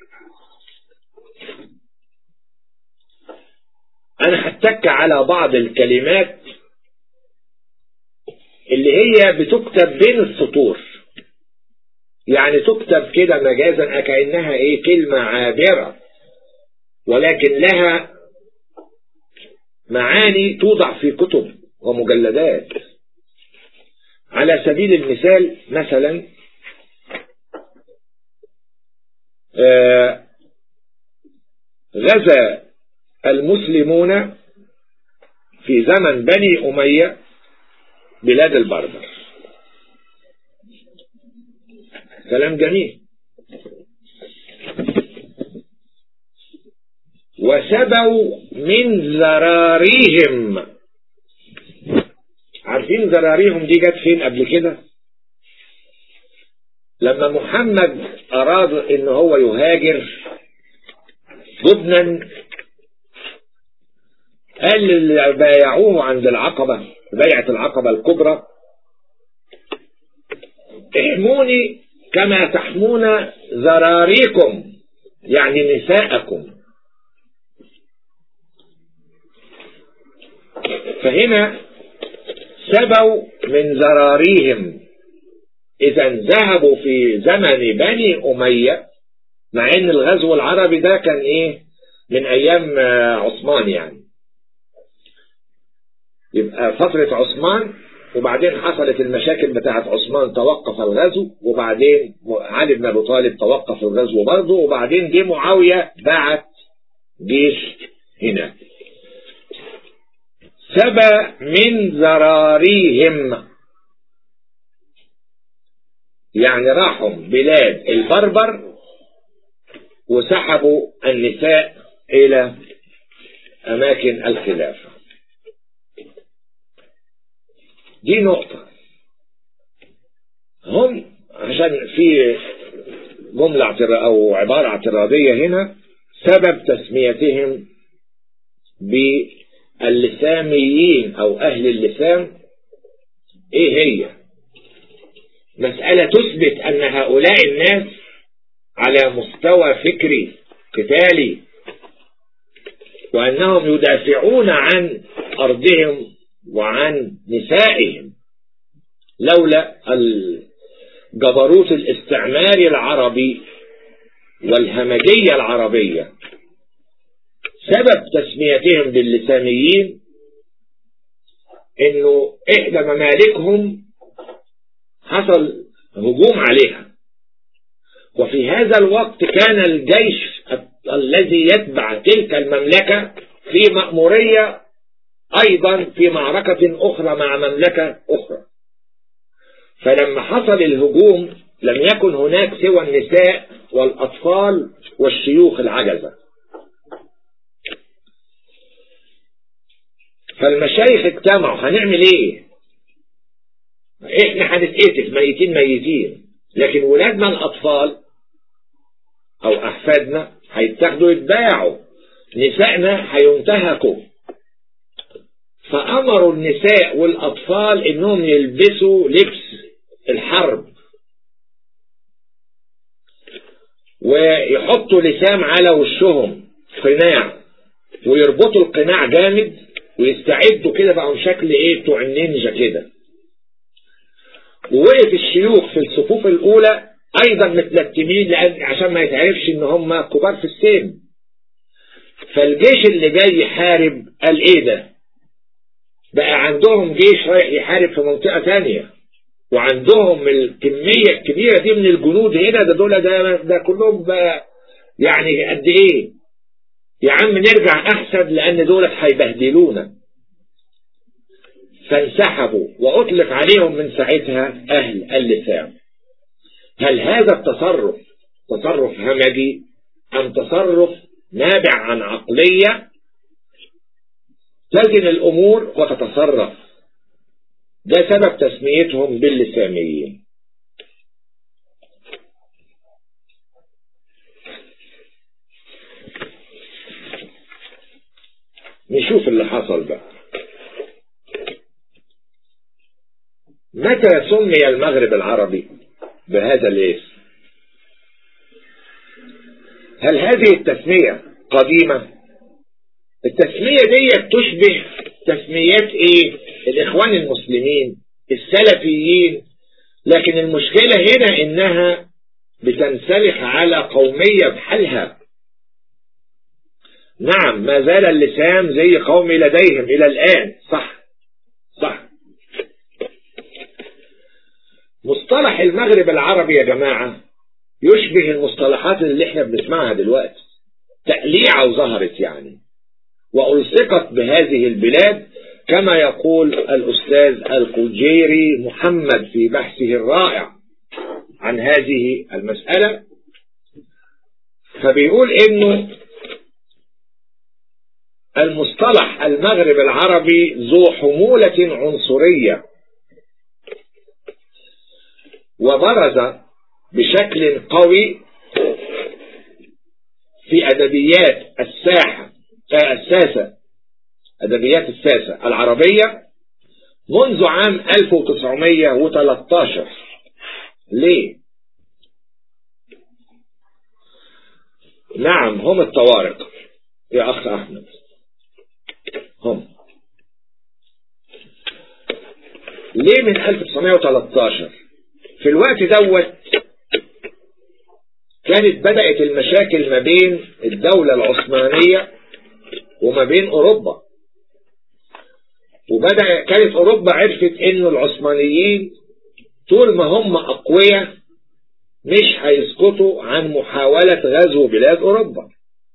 A: أنا هتك على بعض الكلمات اللي هي بتكتب بين السطور يعني تكتب كده مجازا كأنها ايه كلمة عابرة ولكن لها معاني توضع في كتب ومجلدات على سبيل المثال مثلا آه غزا المسلمون في زمن بني أمية بلاد البربر كلام جميل وسبوا من ذراريهم عارفين ذراريهم دي جت فين قبل كده لما محمد أراد إن هو يهاجر جبنا قال اللي بايعوه عند العقبة بيعة العقبة الكبرى احموني كما تحمون ذراريكم يعني نساءكم فهنا سبوا من ذراريهم إذا ذهبوا في زمن بني أمية مع ان الغزو العربي ده كان ايه من ايام عثمان يعني يبقى فترة عثمان وبعدين حصلت المشاكل بتاعت عثمان توقف الغزو وبعدين علي بن ابي طالب توقف الغزو برضه وبعدين جه معاوية بعت جيش هنا سبى من ذراريهم يعني راحوا بلاد البربر وسحبوا النساء إلى أماكن الخلافة دي نقطة هم عشان في جملة أو عبارة اعتراضية هنا سبب تسميتهم باللساميين أو أهل اللسام إيه هي مسألة تثبت أن هؤلاء الناس على مستوى فكري قتالي وأنهم يدافعون عن أرضهم وعن نسائهم لولا الجبروت الاستعماري العربي والهمجية العربية سبب تسميتهم باللسانيين انه احدى ممالكهم حصل هجوم عليها وفي هذا الوقت كان الجيش الذي يتبع تلك المملكة في مأمورية أيضا في معركة أخرى مع مملكة أخرى فلما حصل الهجوم لم يكن هناك سوى النساء والأطفال والشيوخ العجزة فالمشايخ اجتمعوا هنعمل ايه احنا هنتقتل ميتين ميتين لكن ولادنا الأطفال أو أحفادنا هيتاخدوا يتباعوا نسائنا هينتهكوا فأمروا النساء والأطفال إنهم يلبسوا لبس الحرب ويحطوا لسام على وشهم قناع ويربطوا القناع جامد ويستعدوا كده بقوا شكل ايه بتوع النينجا كده ووقف الشيوخ في الصفوف الأولى أيضا متلتمين لأن عشان ما يتعرفش إن هم كبار في السن فالجيش اللي جاي يحارب قال إيه ده بقى عندهم جيش رايح يحارب في منطقة تانية وعندهم الكمية الكبيرة دي من الجنود هنا ده دول ده, ده كلهم بقى يعني قد إيه يا عم نرجع أحسن لأن دولت هيبهدلونا فانسحبوا وأطلق عليهم من ساعتها أهل اللسان هل هذا التصرف تصرف همجي أم تصرف نابع عن عقلية تزن الأمور وتتصرف ده سبب تسميتهم باللسانيين نشوف اللي حصل بقى متى سمي المغرب العربي بهذا الاسم هل هذه التسمية قديمة التسمية دي تشبه تسميات ايه الاخوان المسلمين السلفيين لكن المشكلة هنا انها بتنسلخ على قومية بحالها نعم ما زال اللسان زي قومي لديهم الى الان صح صح مصطلح المغرب العربي يا جماعة يشبه المصطلحات اللي احنا بنسمعها دلوقتي تقليعة وظهرت يعني وألصقت بهذه البلاد كما يقول الأستاذ القجيري محمد في بحثه الرائع عن هذه المسألة فبيقول انه المصطلح المغرب العربي ذو حمولة عنصرية وبرز بشكل قوي في أدبيات الساحة الساسة أدبيات الساسة العربية منذ عام 1913 ليه؟ نعم هم الطوارق يا أخ أحمد هم ليه من 1913 في الوقت دوت كانت بدأت المشاكل ما بين الدولة العثمانية وما بين أوروبا وبدأ كانت أوروبا عرفت إنه العثمانيين طول ما هم أقوياء مش هيسكتوا عن محاولة غزو بلاد أوروبا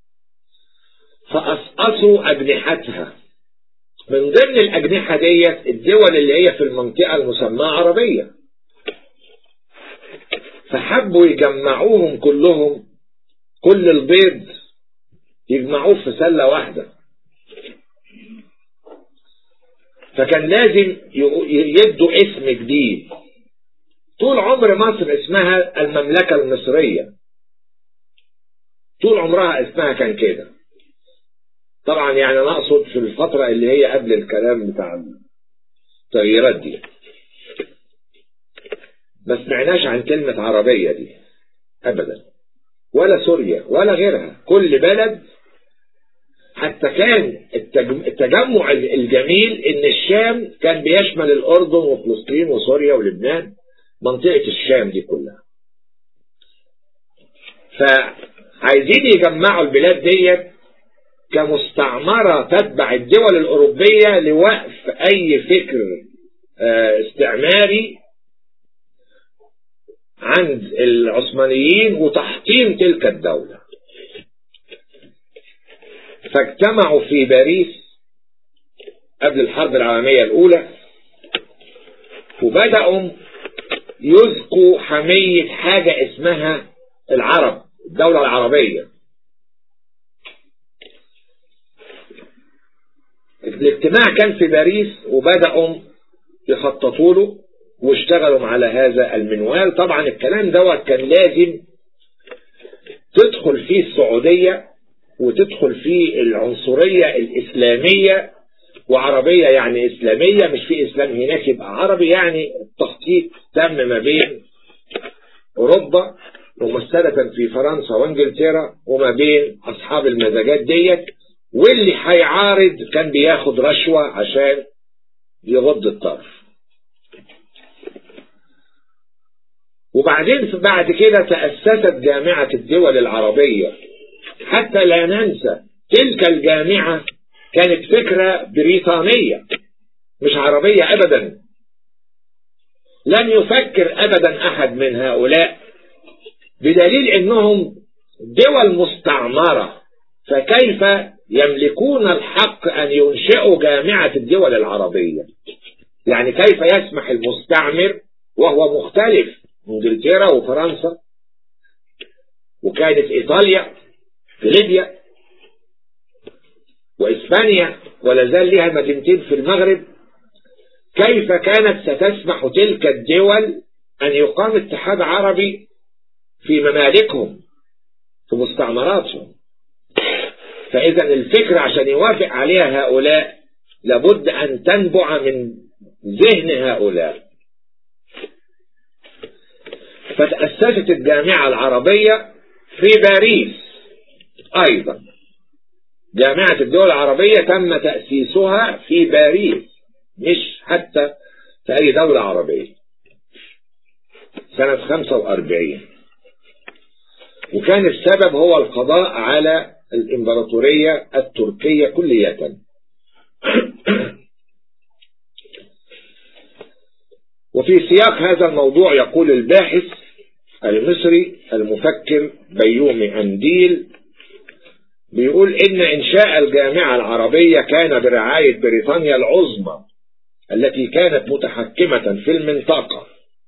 A: فأسقطوا أجنحتها من ضمن الأجنحة ديت الدول اللي هي في المنطقة المسماة عربية فحبوا يجمعوهم كلهم كل البيض يجمعوه في سلة واحدة فكان لازم يدوا اسم جديد طول عمر مصر اسمها المملكة المصرية طول عمرها اسمها كان كده طبعا يعني انا اقصد في الفترة اللي هي قبل الكلام بتاع التغييرات دي ما سمعناش عن كلمة عربية دي ابدا ولا سوريا ولا غيرها كل بلد حتى كان التجمع الجميل ان الشام كان بيشمل الاردن وفلسطين وسوريا ولبنان منطقة الشام دي كلها فعايزين يجمعوا البلاد ديت كمستعمرة تتبع الدول الأوروبية لوقف أي فكر استعماري عند العثمانيين وتحطيم تلك الدولة فاجتمعوا في باريس قبل الحرب العالمية الأولى وبدأوا يذكوا حمية حاجة اسمها العرب الدولة العربية الاجتماع كان في باريس وبدأوا يخططوا له واشتغلوا على هذا المنوال طبعا الكلام دوت كان لازم تدخل فيه السعودية وتدخل فيه العنصرية الإسلامية وعربية يعني إسلامية مش في إسلام هناك يبقى عربي يعني التخطيط تم ما بين أوروبا ممثلة في فرنسا وانجلترا وما بين أصحاب المزاجات ديت واللي هيعارض كان بياخد رشوة عشان يغض الطرف وبعدين بعد كده تأسست جامعة الدول العربية حتى لا ننسى تلك الجامعة كانت فكرة بريطانية مش عربية أبدا لم يفكر أبدا أحد من هؤلاء بدليل أنهم دول مستعمرة فكيف يملكون الحق أن ينشئوا جامعة الدول العربية يعني كيف يسمح المستعمر وهو مختلف انجلترا وفرنسا وكانت ايطاليا في ليبيا واسبانيا ولا زال لها مدينتين في المغرب كيف كانت ستسمح تلك الدول ان يقام اتحاد عربي في ممالكهم في مستعمراتهم فإذا الفكرة عشان يوافق عليها هؤلاء لابد أن تنبع من ذهن هؤلاء فتأسست الجامعة العربية في باريس أيضا جامعة الدول العربية تم تأسيسها في باريس مش حتى في أي دولة عربية سنة 45 وكان السبب هو القضاء على الإمبراطورية التركية كلية وفي سياق هذا الموضوع يقول الباحث المصري المفكر بيومي أنديل بيقول إن إنشاء الجامعة العربية كان برعاية بريطانيا العظمى التي كانت متحكمة في المنطقة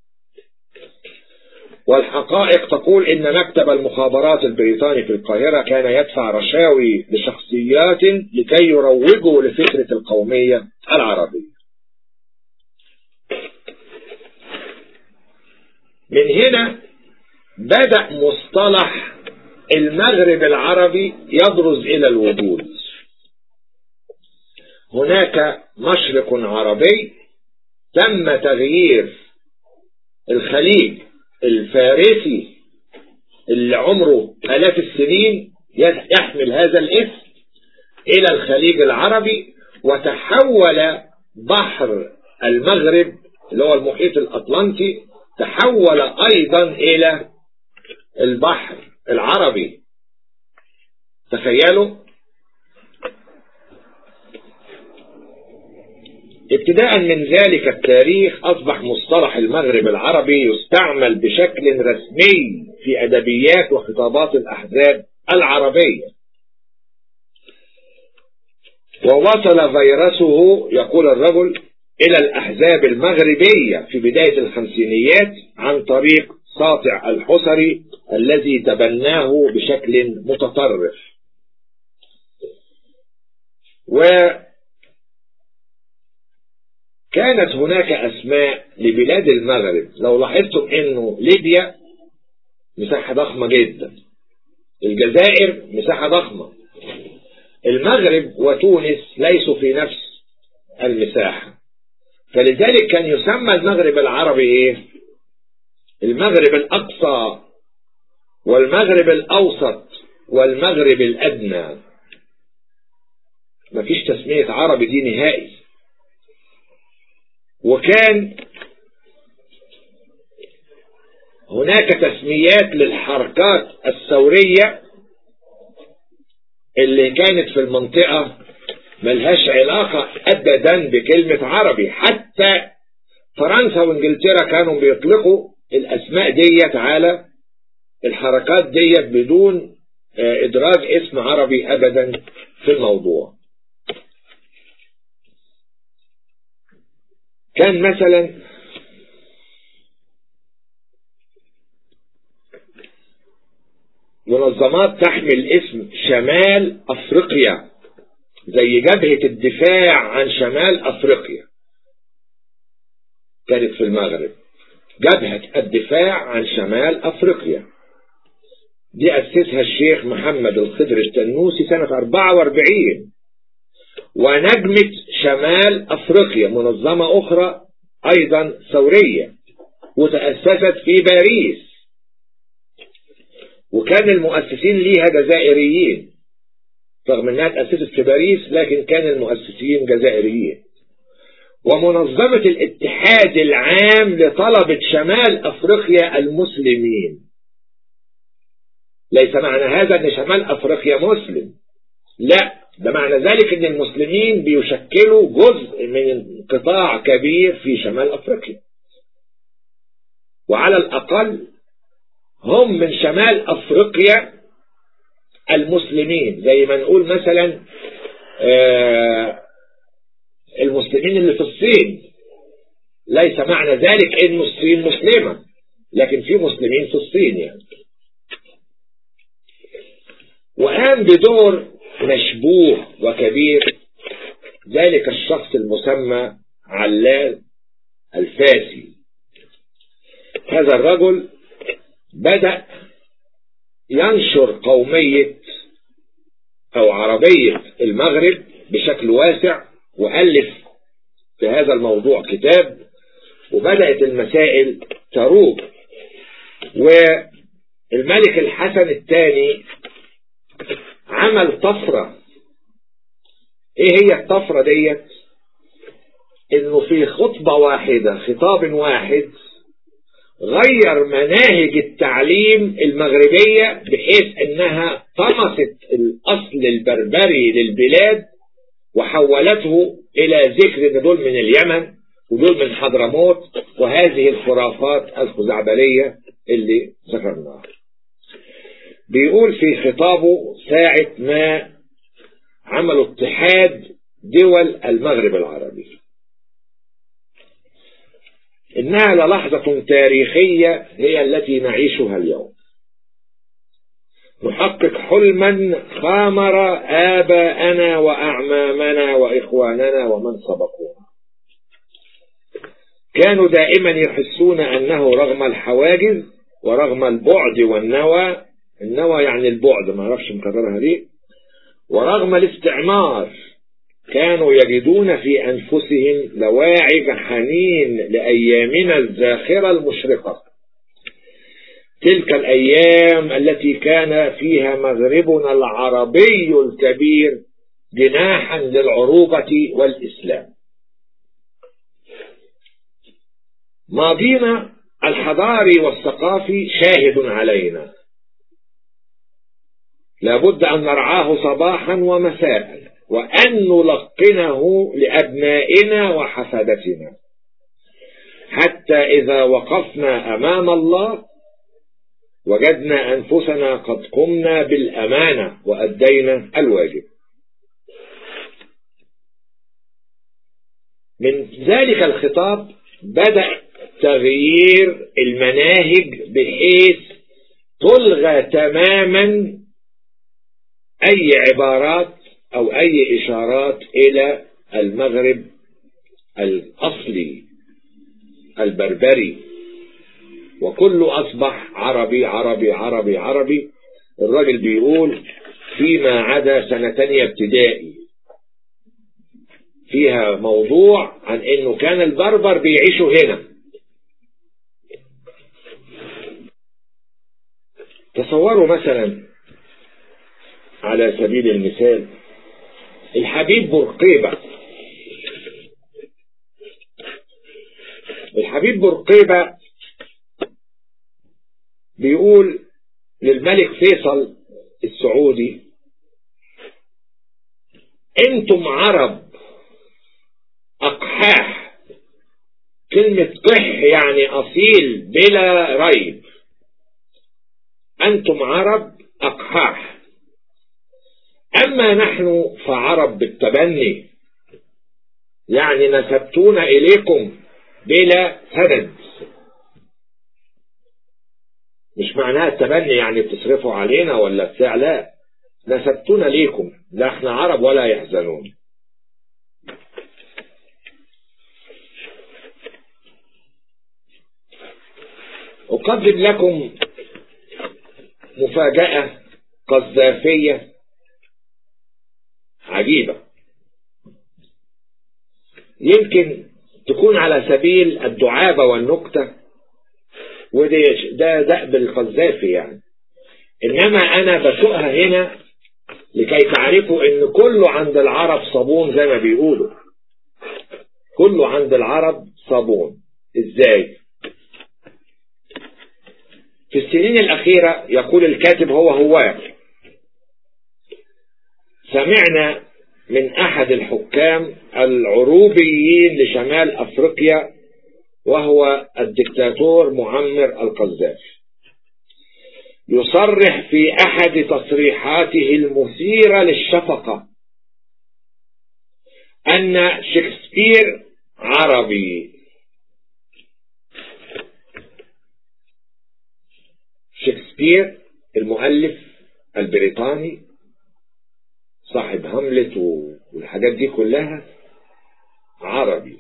A: والحقائق تقول إن مكتب المخابرات البريطاني في القاهرة كان يدفع رشاوي لشخصيات لكي يروجوا لفكرة القومية العربية من هنا بدأ مصطلح المغرب العربي يبرز إلى الوجود هناك مشرق عربي تم تغيير الخليج الفارسي اللي عمره آلاف السنين يحمل هذا الاسم إلى الخليج العربي وتحول بحر المغرب اللي هو المحيط الأطلنطي تحول أيضا إلى البحر العربي تخيلوا ابتداء من ذلك التاريخ أصبح مصطلح المغرب العربي يستعمل بشكل رسمي في أدبيات وخطابات الأحزاب العربية ووصل فيروسه يقول الرجل إلى الأحزاب المغربية في بداية الخمسينيات عن طريق ساطع الحسري الذي تبناه بشكل متطرف وكانت هناك أسماء لبلاد المغرب لو لاحظتم أنه ليبيا مساحة ضخمة جدا الجزائر مساحة ضخمة المغرب وتونس ليسوا في نفس المساحة فلذلك كان يسمى المغرب العربي ايه المغرب الاقصى والمغرب الاوسط والمغرب الادنى مفيش تسمية عربي دي نهائي وكان هناك تسميات للحركات الثورية اللي كانت في المنطقة ملهاش علاقة أبدا بكلمة عربي حتى فرنسا وانجلترا كانوا بيطلقوا الأسماء ديت على الحركات ديت بدون إدراج اسم عربي أبدا في الموضوع كان مثلا منظمات تحمل اسم شمال أفريقيا زي جبهة الدفاع عن شمال أفريقيا كانت في المغرب جبهة الدفاع عن شمال أفريقيا دي أسسها الشيخ محمد الخضر التنوسي سنة 44 ونجمة شمال أفريقيا منظمة أخرى أيضا ثورية وتأسست في باريس وكان المؤسسين ليها جزائريين رغم انها تأسست في باريس لكن كان المؤسسين جزائريين ومنظمة الاتحاد العام لطلبة شمال افريقيا المسلمين ليس معنى هذا ان شمال افريقيا مسلم لا ده معنى ذلك ان المسلمين بيشكلوا جزء من قطاع كبير في شمال افريقيا وعلى الاقل هم من شمال افريقيا المسلمين زي ما نقول مثلا المسلمين اللي في الصين ليس معنى ذلك ان الصين مسلمة لكن في مسلمين في الصين يعني وقام بدور مشبوه وكبير ذلك الشخص المسمى علال الفاسي هذا الرجل بدأ ينشر قومية أو عربية المغرب بشكل واسع وألف في هذا الموضوع كتاب وبدأت المسائل تروج والملك الحسن الثاني عمل طفرة ايه هي الطفرة ديت انه في خطبة واحدة خطاب واحد غير مناهج التعليم المغربية بحيث انها طمست الاصل البربري للبلاد وحولته الى ذكر ان دول من اليمن ودول من حضرموت وهذه الخرافات الخزعبلية اللي ذكرناها بيقول في خطابه ساعة ما عملوا اتحاد دول المغرب العربي إنها للحظة تاريخية هي التي نعيشها اليوم نحقق حلما خامر آباءنا وأعمامنا وإخواننا ومن سبقونا كانوا دائما يحسون أنه رغم الحواجز ورغم البعد والنوى النوى يعني البعد ما اعرفش مكررها ليه ورغم الاستعمار كانوا يجدون في أنفسهم لواعج حنين لأيامنا الزاخرة المشرقة تلك الأيام التي كان فيها مغربنا العربي الكبير جناحا للعروبة والإسلام ماضينا الحضاري والثقافي شاهد علينا لابد أن نرعاه صباحا ومساء وأن نلقنه لأبنائنا وحفدتنا حتى إذا وقفنا أمام الله وجدنا أنفسنا قد قمنا بالأمانة وأدينا الواجب من ذلك الخطاب بدأ تغيير المناهج بحيث تلغى تماما أي عبارات أو أي إشارات إلى المغرب الأصلي البربري وكله أصبح عربي عربي عربي عربي الراجل بيقول فيما عدا سنة تانية ابتدائي فيها موضوع عن انه كان البربر بيعيشوا هنا تصوروا مثلا على سبيل المثال الحبيب برقيبة الحبيب برقيبة بيقول للملك فيصل السعودي انتم عرب اقحاح كلمة قح يعني اصيل بلا ريب انتم عرب اقحاح اما نحن فعرب بالتبني يعني نسبتون اليكم بلا سند مش معناها التبني يعني بتصرفوا علينا ولا بتاع لا نسبتنا ليكم لا احنا عرب ولا يحزنون أقدم لكم مفاجأة قذافية عجيبة يمكن تكون على سبيل الدعابة والنكتة وده ده دأب القذافي يعني إنما أنا بسوقها هنا لكي تعرفوا إن كله عند العرب صابون زي ما بيقولوا كله عند العرب صابون إزاي في السنين الأخيرة يقول الكاتب هو هو سمعنا من أحد الحكام العروبيين لشمال أفريقيا وهو الدكتاتور معمر القذافي يصرح في أحد تصريحاته المثيرة للشفقة أن شكسبير عربي شكسبير المؤلف البريطاني صاحب هاملت والحاجات دي كلها عربي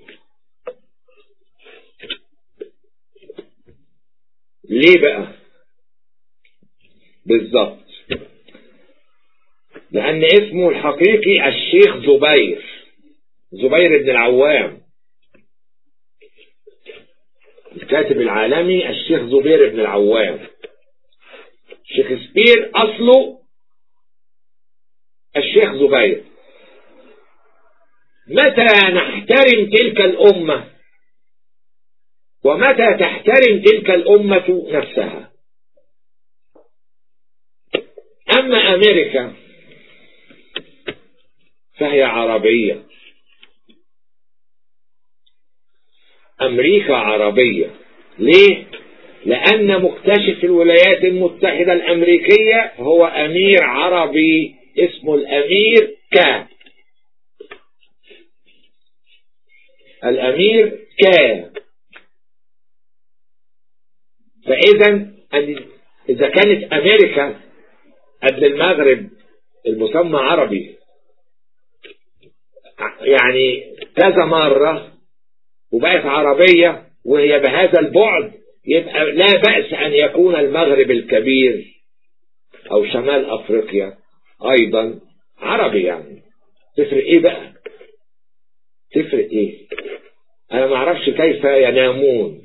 A: ليه بقى بالظبط لأن اسمه الحقيقي الشيخ زبير زبير بن العوام الكاتب العالمي الشيخ زبير بن العوام شكسبير أصله الشيخ زبير متى نحترم تلك الأمة ومتى تحترم تلك الأمة نفسها أما أمريكا فهي عربية أمريكا عربية ليه؟ لأن مكتشف الولايات المتحدة الأمريكية هو أمير عربي اسمه الأمير كا الأمير كا فإذا إذا كانت أمريكا قبل المغرب المسمى عربي يعني كذا مرة وبقت عربية وهي بهذا البعد يبقى لا بأس أن يكون المغرب الكبير أو شمال أفريقيا أيضا عربي يعني تفرق إيه بقى تفرق إيه أنا ما أعرفش كيف ينامون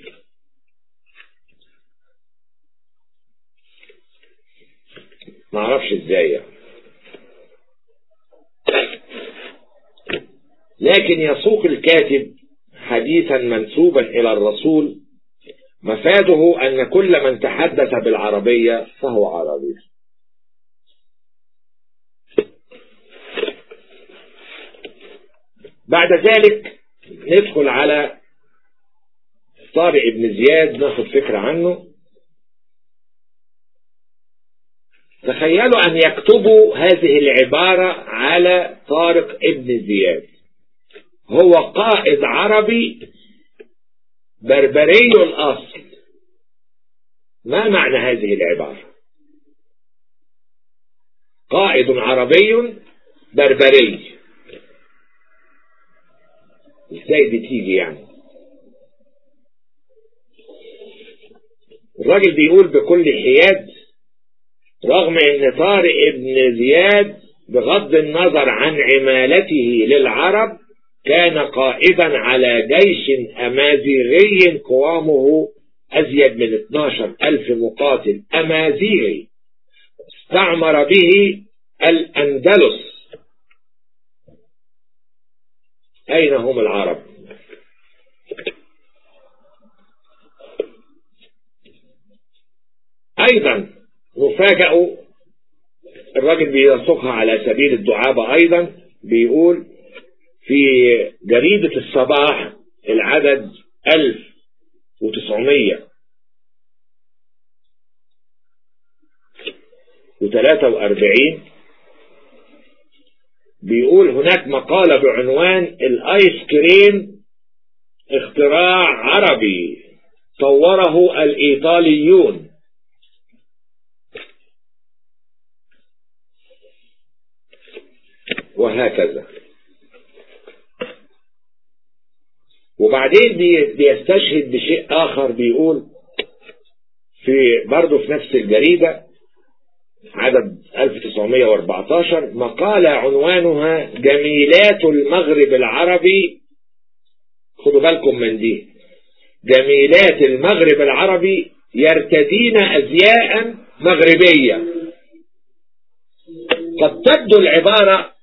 A: ما أعرفش إزاي يعني. لكن يسوق الكاتب حديثا منسوبا إلى الرسول مفاده أن كل من تحدث بالعربية فهو عربي بعد ذلك ندخل على طارق بن زياد ناخد فكرة عنه تخيلوا أن يكتبوا هذه العبارة على طارق ابن زياد هو قائد عربي بربري الأصل ما معنى هذه العبارة قائد عربي بربري ازاي دي تيجي يعني الراجل بيقول بكل حياد رغم ان طارق ابن زياد بغض النظر عن عمالته للعرب كان قائدا على جيش أمازيغي قوامه أزيد من 12 ألف مقاتل أمازيغي استعمر به الأندلس أين هم العرب أيضا نفاجأ الراجل بينسقها على سبيل الدعابة أيضا بيقول في جريدة الصباح العدد 1900 و43 بيقول هناك مقالة بعنوان الايس كريم اختراع عربي طوره الايطاليون وهكذا وبعدين بيستشهد بشيء آخر بيقول في برضه في نفس الجريدة عدد 1914 مقالة عنوانها جميلات المغرب العربي خدوا بالكم من دي جميلات المغرب العربي يرتدين أزياء مغربية قد تبدو العبارة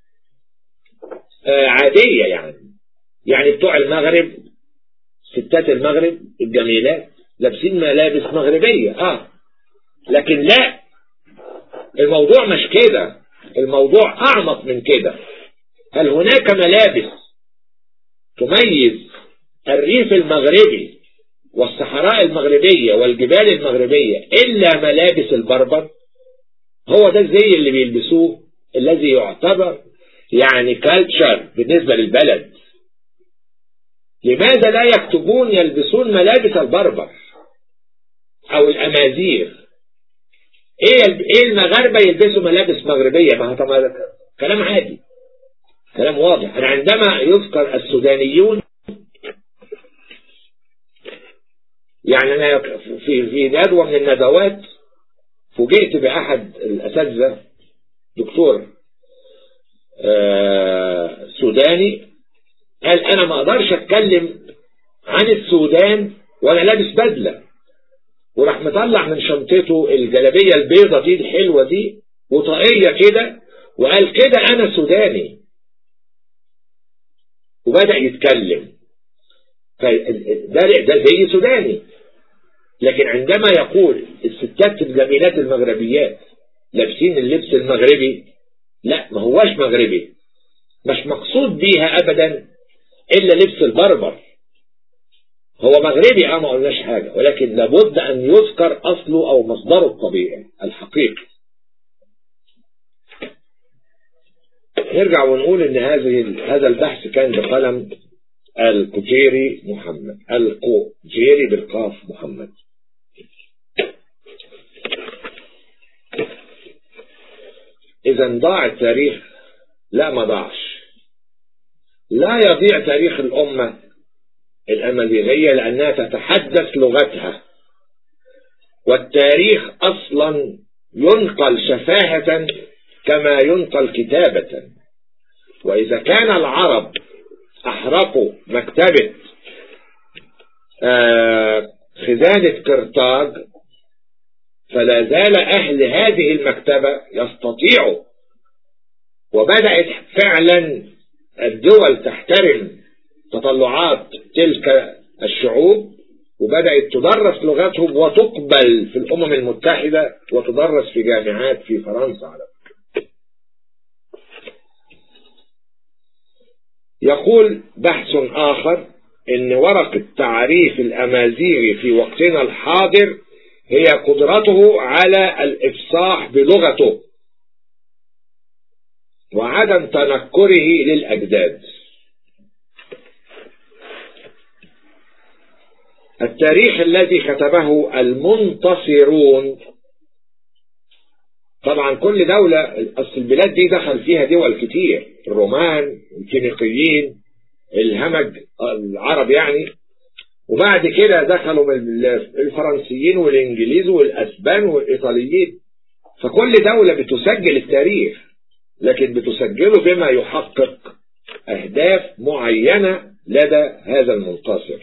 A: عادية يعني يعني بتوع المغرب ستات المغرب الجميلات لابسين ملابس مغربية اه لكن لا الموضوع مش كده الموضوع اعمق من كده هل هناك ملابس تميز الريف المغربي والصحراء المغربية والجبال المغربية إلا ملابس البربر هو ده الزي اللي بيلبسوه الذي يعتبر يعني كالتشر بالنسبة للبلد لماذا لا يكتبون يلبسون ملابس البربر او الامازيغ ايه ايه المغاربه يلبسوا ملابس مغربيه ما هو كلام عادي كلام واضح أنا عندما يذكر السودانيون يعني أنا في في ندوة من الندوات فوجئت بأحد الأساتذة دكتور آه سوداني قال انا ما اقدرش اتكلم عن السودان وانا لابس بدله وراح مطلع من شنطته الجلابيه البيضه دي الحلوه دي وطاقيه كده وقال كده انا سوداني وبدا يتكلم ده ده زي سوداني لكن عندما يقول الستات الجميلات المغربيات لابسين اللبس المغربي لا ما هواش مغربي مش مقصود بيها ابدا الا لبس البربر هو مغربي اه ما قلناش حاجة ولكن لابد ان يذكر اصله او مصدره الطبيعي الحقيقي نرجع ونقول ان هذه هذا البحث كان بقلم الكجيري محمد الكجيري بالقاف محمد اذا ضاع التاريخ لا ما ضاعش لا يضيع تاريخ الامه الامازيغيه لانها تتحدث لغتها والتاريخ اصلا ينقل شفاهه كما ينقل كتابه واذا كان العرب احرقوا مكتبه آه خزانه قرطاج فلا زال أهل هذه المكتبة يستطيعوا وبدأت فعلا الدول تحترم تطلعات تلك الشعوب وبدأت تدرس لغتهم وتقبل في الأمم المتحدة وتدرس في جامعات في فرنسا على فكرة يقول بحث آخر إن ورقة تعريف الأمازيغي في وقتنا الحاضر هي قدرته على الإفصاح بلغته وعدم تنكره للأجداد التاريخ الذي كتبه المنتصرون طبعا كل دولة أصل البلاد دي دخل فيها دول كتير الرومان الفينيقيين الهمج العرب يعني وبعد كده دخلوا من الفرنسيين والانجليز والاسبان والايطاليين فكل دولة بتسجل التاريخ لكن بتسجله بما يحقق اهداف معينة لدى هذا المنتصر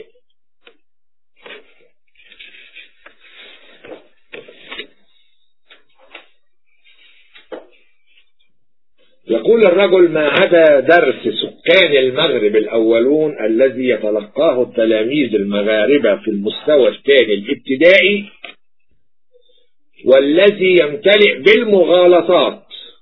A: يقول الرجل ما عدا درس سكان المغرب الأولون الذي يتلقاه التلاميذ المغاربة في المستوى الثاني الابتدائي والذي يمتلئ بالمغالطات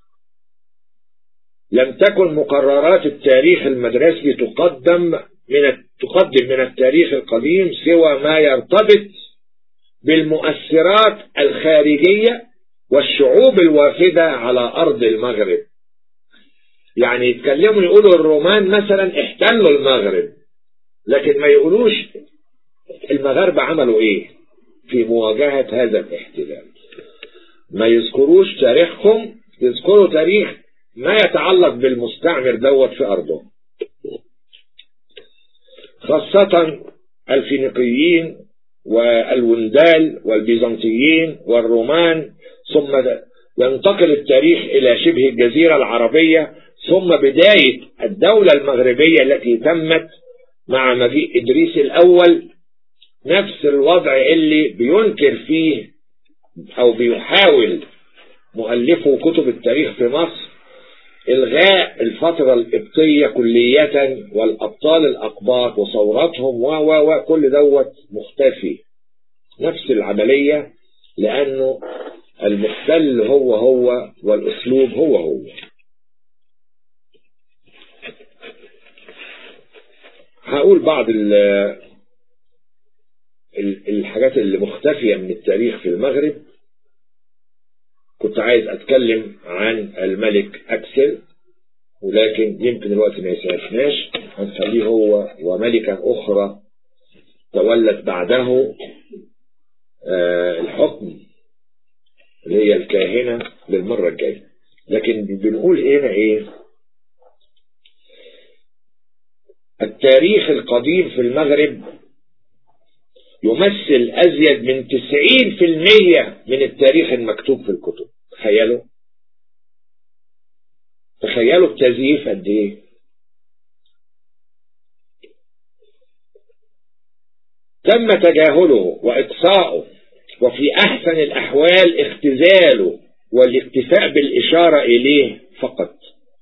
A: لم تكن مقررات التاريخ المدرسي تقدم من تقدم من التاريخ القديم سوى ما يرتبط بالمؤثرات الخارجية والشعوب الوافدة على أرض المغرب يعني يتكلموا يقولوا الرومان مثلا احتلوا المغرب لكن ما يقولوش المغاربة عملوا ايه في مواجهة هذا الاحتلال ما يذكروش تاريخهم يذكروا تاريخ ما يتعلق بالمستعمر دوت في أرضه خاصة الفينيقيين والوندال والبيزنطيين والرومان ثم ينتقل التاريخ إلى شبه الجزيرة العربية ثم بداية الدولة المغربية التي تمت مع مجيء إدريس الأول نفس الوضع اللي بينكر فيه أو بيحاول مؤلفو كتب التاريخ في مصر إلغاء الفترة القبطية كلية والأبطال الأقباط وثوراتهم و و وكل دوت مختفي نفس العملية لأنه المحتل هو هو والأسلوب هو هو هقول بعض الحاجات اللي مختفية من التاريخ في المغرب كنت عايز أتكلم عن الملك أكسل ولكن يمكن الوقت ما يسعفناش هنخليه هو وملكة أخرى تولت بعده الحكم اللي هي الكاهنة للمرة الجاية لكن بنقول هنا ايه التاريخ القديم في المغرب يمثل أزيد من 90% من التاريخ المكتوب في الكتب تخيلوا تخيلوا التزييف قد ايه تم تجاهله واقصاؤه وفي احسن الاحوال اختزاله والاكتفاء بالاشاره اليه فقط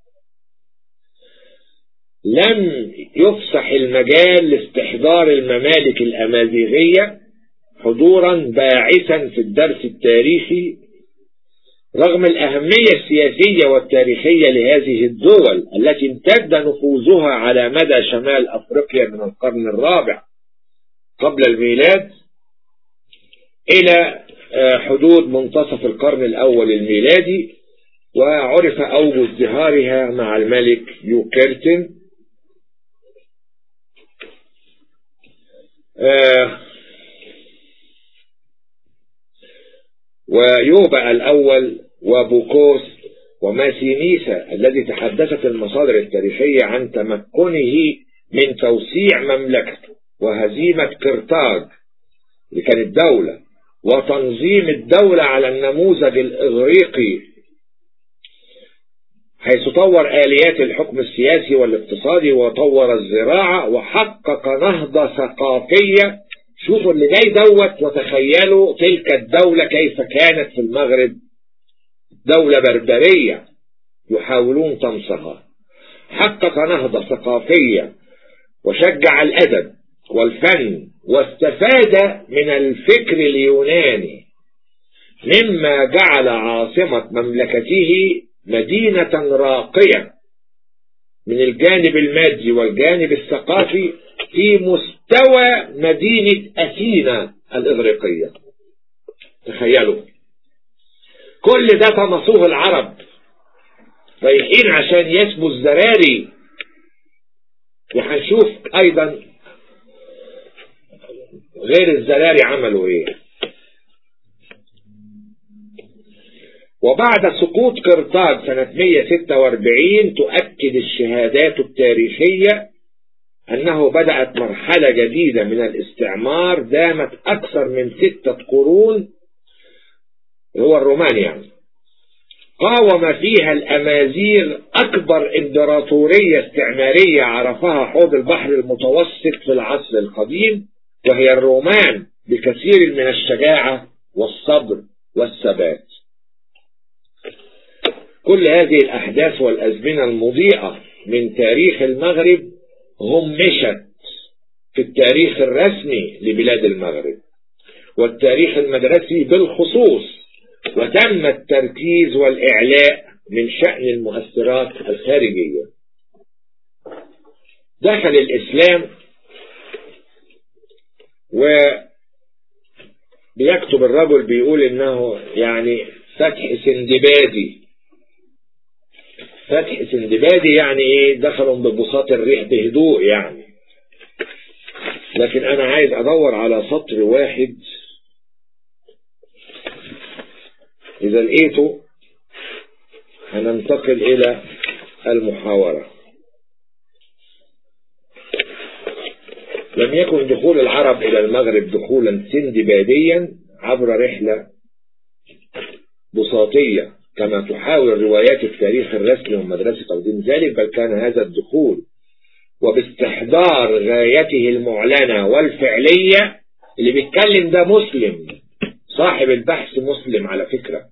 A: لم يفسح المجال لاستحضار الممالك الامازيغيه حضورا باعثا في الدرس التاريخي رغم الأهمية السياسية والتاريخية لهذه الدول التي امتد نفوذها على مدى شمال أفريقيا من القرن الرابع قبل الميلاد إلى حدود منتصف القرن الأول الميلادي وعرف أوج ازدهارها مع الملك يوكرتن ويوبع الأول وبوكوس وماسينيسا الذي تحدثت المصادر التاريخية عن تمكنه من توسيع مملكته وهزيمة قرطاج اللي كانت دولة وتنظيم الدولة على النموذج الإغريقي حيث طور آليات الحكم السياسي والاقتصادي وطور الزراعة وحقق نهضة ثقافية شوفوا اللي جاي دوت وتخيلوا تلك الدولة كيف كانت في المغرب دولة بربرية يحاولون طمسها حقق نهضة ثقافية وشجع الأدب والفن واستفاد من الفكر اليوناني مما جعل عاصمة مملكته مدينة راقية من الجانب المادي والجانب الثقافي في مستوى مدينة أثينا الإغريقية تخيلوا كل ده طمسوه العرب رايحين عشان يسموا الزراري وهنشوف أيضا غير الزراري عملوا ايه وبعد سقوط قرطاج سنة 146 تؤكد الشهادات التاريخية أنه بدأت مرحلة جديدة من الاستعمار دامت أكثر من ستة قرون هو الرومان يعني قاوم فيها الأمازيغ أكبر إمبراطورية استعمارية عرفها حوض البحر المتوسط في العصر القديم وهي الرومان بكثير من الشجاعة والصبر والثبات كل هذه الأحداث والأزمنة المضيئة من تاريخ المغرب همشت في التاريخ الرسمي لبلاد المغرب والتاريخ المدرسي بالخصوص وتم التركيز والإعلاء من شأن المؤثرات الخارجية دخل الإسلام وبيكتب الرجل بيقول انه يعني فتح سندبادي فتح سندبادي يعني ايه دخلوا ببساط الريح بهدوء يعني لكن انا عايز ادور على سطر واحد اذا لقيته هننتقل الى المحاورة لم يكن دخول العرب إلى المغرب دخولا سندباديا عبر رحلة بساطية كما تحاول روايات التاريخ الرسمي ومدرسة تقديم ذلك بل كان هذا الدخول وباستحضار غايته المعلنة والفعلية اللي بيتكلم ده مسلم صاحب البحث مسلم على فكرة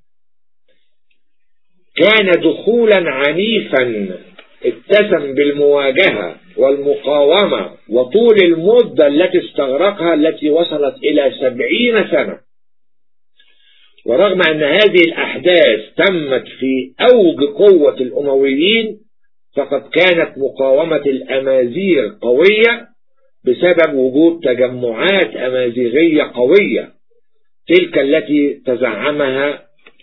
A: كان دخولا عنيفا اتسم بالمواجهة والمقاومة وطول المدة التي استغرقها التي وصلت إلى سبعين سنة ورغم أن هذه الأحداث تمت في أوج قوة الأمويين فقد كانت مقاومة الأمازيغ قوية بسبب وجود تجمعات أمازيغية قوية تلك التي تزعمها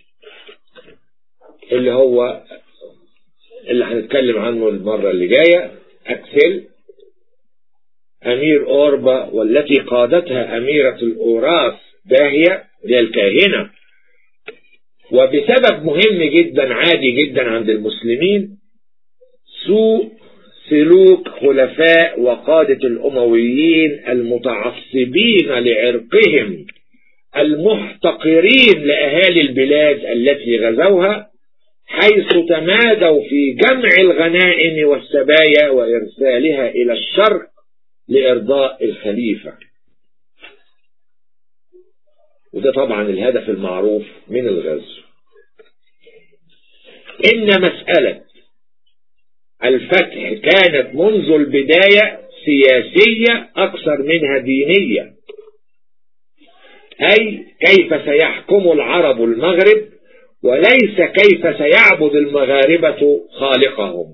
A: اللي هو اللي هنتكلم عنه المرة اللي جاية أكسل أمير أوربا والتي قادتها أميرة الأوراس داهية هي الكاهنة وبسبب مهم جدا عادي جدا عند المسلمين سوء سلوك خلفاء وقادة الأمويين المتعصبين لعرقهم المحتقرين لأهالي البلاد التي غزوها حيث تمادوا في جمع الغنائم والسبايا وإرسالها إلى الشرق لإرضاء الخليفة وده طبعا الهدف المعروف من الغزو إن مسألة الفتح كانت منذ البداية سياسية أكثر منها دينية أي كيف سيحكم العرب المغرب وليس كيف سيعبد المغاربة خالقهم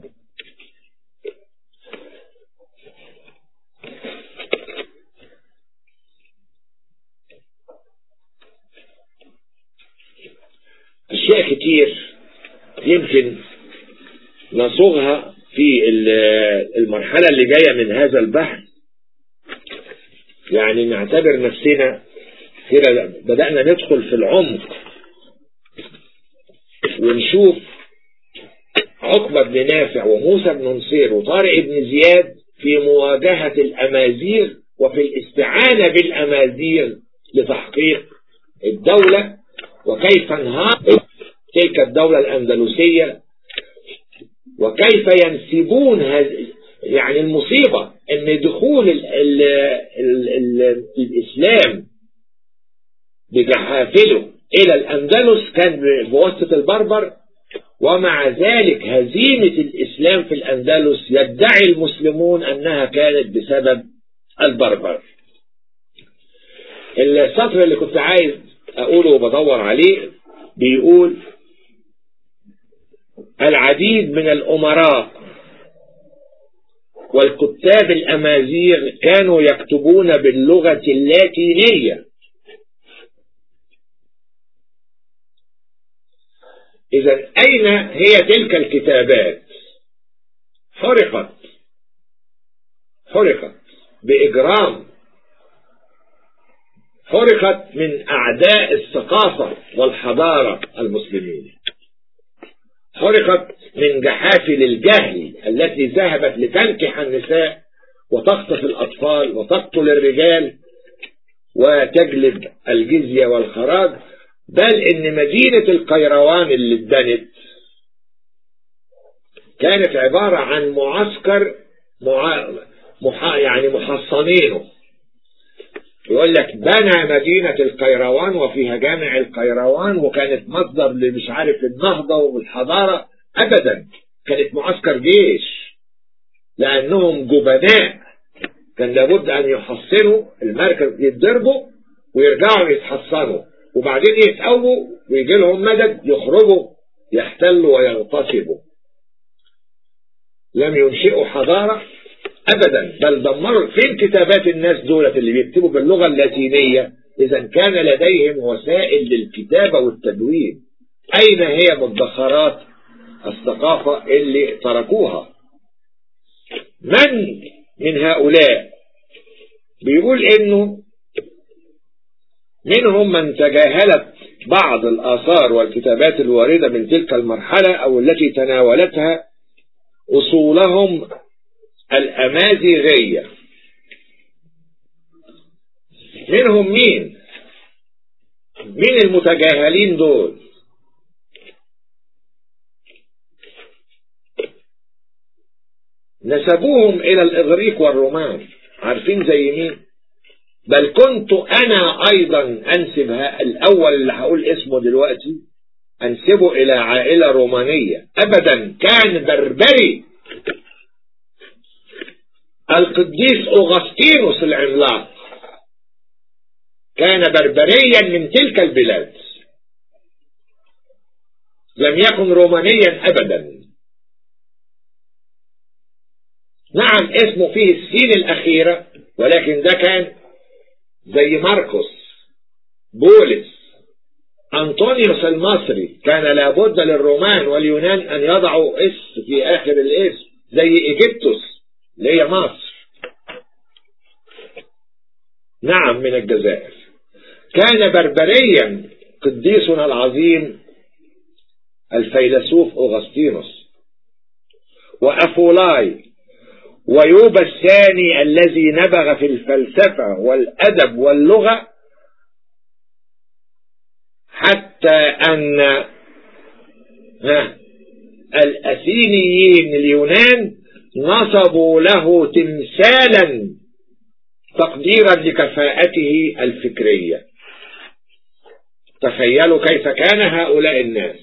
A: أشياء كتير يمكن نصوغها في المرحلة اللي جاية من هذا البحث يعني نعتبر نفسنا كده بدأنا ندخل في العمق ونشوف عقبة بن نافع وموسى بن نصير وطارق بن زياد في مواجهة الأمازيغ وفي الاستعانة بالأمازيغ لتحقيق الدولة وكيف انهارت تلك الدولة الأندلسية وكيف ينسبون يعني المصيبة ان دخول ال ال ال ال الإسلام بجحافله إلى الأندلس كان بواسطة البربر ومع ذلك هزيمة الإسلام في الأندلس يدعي المسلمون أنها كانت بسبب البربر السطر اللي كنت عايز أقوله وبدور عليه بيقول العديد من الأمراء والكتاب الأمازيغ كانوا يكتبون باللغة اللاتينية إذا أين هي تلك الكتابات حرقت حرقت بإجرام حرقت من أعداء الثقافة والحضارة المسلمين حرقت من جحافل الجهل التي ذهبت لتنكح النساء وتخطف الأطفال وتقتل الرجال وتجلب الجزية والخراج بل ان مدينة القيروان اللي اتبنت كانت عبارة عن معسكر مع... مح... يعني محصنينه يقول لك بنى مدينة القيروان وفيها جامع القيروان وكانت مصدر لمش عارف النهضة والحضارة أبدا كانت معسكر جيش لأنهم جبناء كان لابد أن يحصنوا المركز يتضربوا ويرجعوا يتحصنوا وبعدين يتقووا ويجي لهم مدد يخرجوا يحتلوا ويغتصبوا لم ينشئوا حضارة أبدا بل دمروا فين كتابات الناس دولة اللي بيكتبوا باللغة اللاتينية إذا كان لديهم وسائل للكتابة والتدوين أين هي مدخرات الثقافة اللي تركوها من من هؤلاء بيقول إنه منهم من تجاهلت بعض الآثار والكتابات الواردة من تلك المرحلة أو التي تناولتها أصولهم الأمازيغية منهم مين مين المتجاهلين دول نسبوهم إلى الإغريق والرومان عارفين زي مين بل كنت أنا أيضا أنسب الأول اللي هقول اسمه دلوقتي أنسبه إلى عائلة رومانية أبدا كان بربري القديس أغسطينوس العملاق كان بربريا من تلك البلاد لم يكن رومانيا أبدا نعم اسمه فيه السين الأخيرة ولكن ده كان زي ماركوس بولس أنطونيوس المصري كان لابد للرومان واليونان أن يضعوا اس في آخر الاسم زي إيجيبتوس اللي هي مصر نعم من الجزائر كان بربريا قديسنا العظيم الفيلسوف أغسطينوس وأفولاي ويوبا الثاني الذي نبغ في الفلسفة والأدب واللغة حتى أن الأثينيين اليونان نصبوا له تمثالا تقديرا لكفاءته الفكرية تخيلوا كيف كان هؤلاء الناس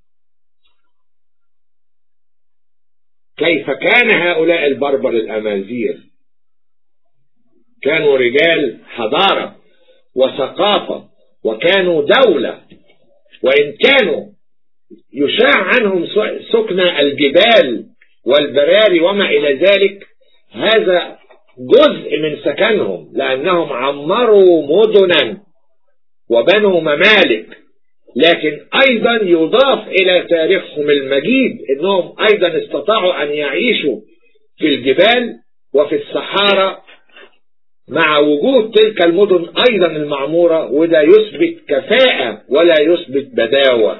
A: كيف كان هؤلاء البربر الأمازيغ كانوا رجال حضارة وثقافة وكانوا دولة وإن كانوا يشاع عنهم سكنى الجبال والبراري وما إلى ذلك هذا جزء من سكنهم لأنهم عمروا مدنا وبنوا ممالك لكن أيضا يضاف إلى تاريخهم المجيد أنهم أيضا استطاعوا أن يعيشوا في الجبال وفي الصحارى مع وجود تلك المدن أيضا المعمورة وده يثبت كفاءة ولا يثبت بداوة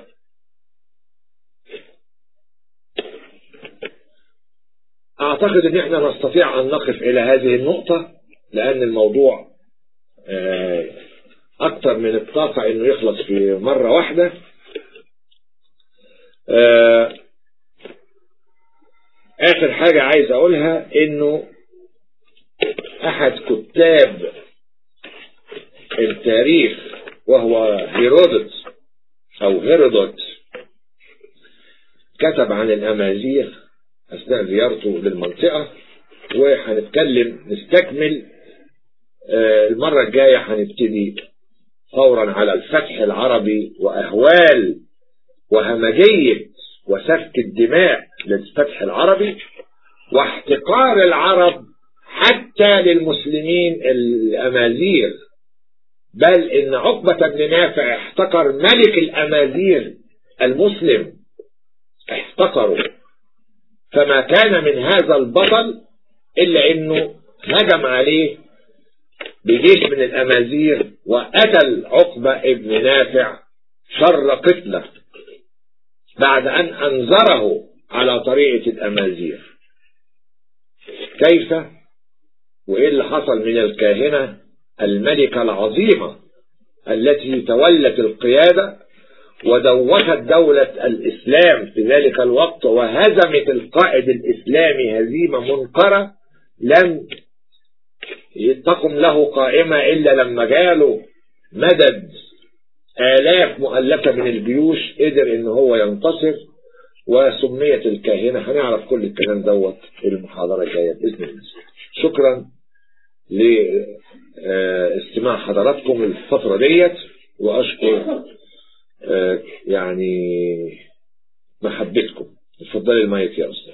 A: أعتقد أن احنا نستطيع أن نقف إلى هذه النقطة لأن الموضوع أكثر من الطاقة أنه يخلص في مرة واحدة آخر حاجة عايز أقولها أنه أحد كتاب التاريخ وهو هيرودوت أو هيرودوت كتب عن الأمازيغ أثناء زيارته للمنطقة وهنتكلم نستكمل المرة الجاية هنبتدي فورا على الفتح العربي وأهوال وهمجية وسفك الدماء للفتح العربي واحتقار العرب حتى للمسلمين الأمازيغ بل إن عقبة بن نافع احتقر ملك الأمازيغ المسلم احتقروا فما كان من هذا البطل إلا إنه هجم عليه بجيش من الأمازيغ وقتل عقبة ابن نافع شر قتله بعد أن أنذره على طريقة الأمازيغ كيف وإيه اللي حصل من الكاهنة الملكة العظيمة التي تولت القيادة ودوخت دولة الإسلام في ذلك الوقت وهزمت القائد الإسلامي هزيمة منكرة لم تقم له قائمة إلا لما جاله مدد آلاف مؤلفة من الجيوش قدر إن هو ينتصر وسميت الكاهنة هنعرف كل الكلام دوت في المحاضرة الجاية بإذن الله شكرا لاستماع حضراتكم الفترة ديت وأشكر يعني محبتكم اتفضلي المايك يا أستاذ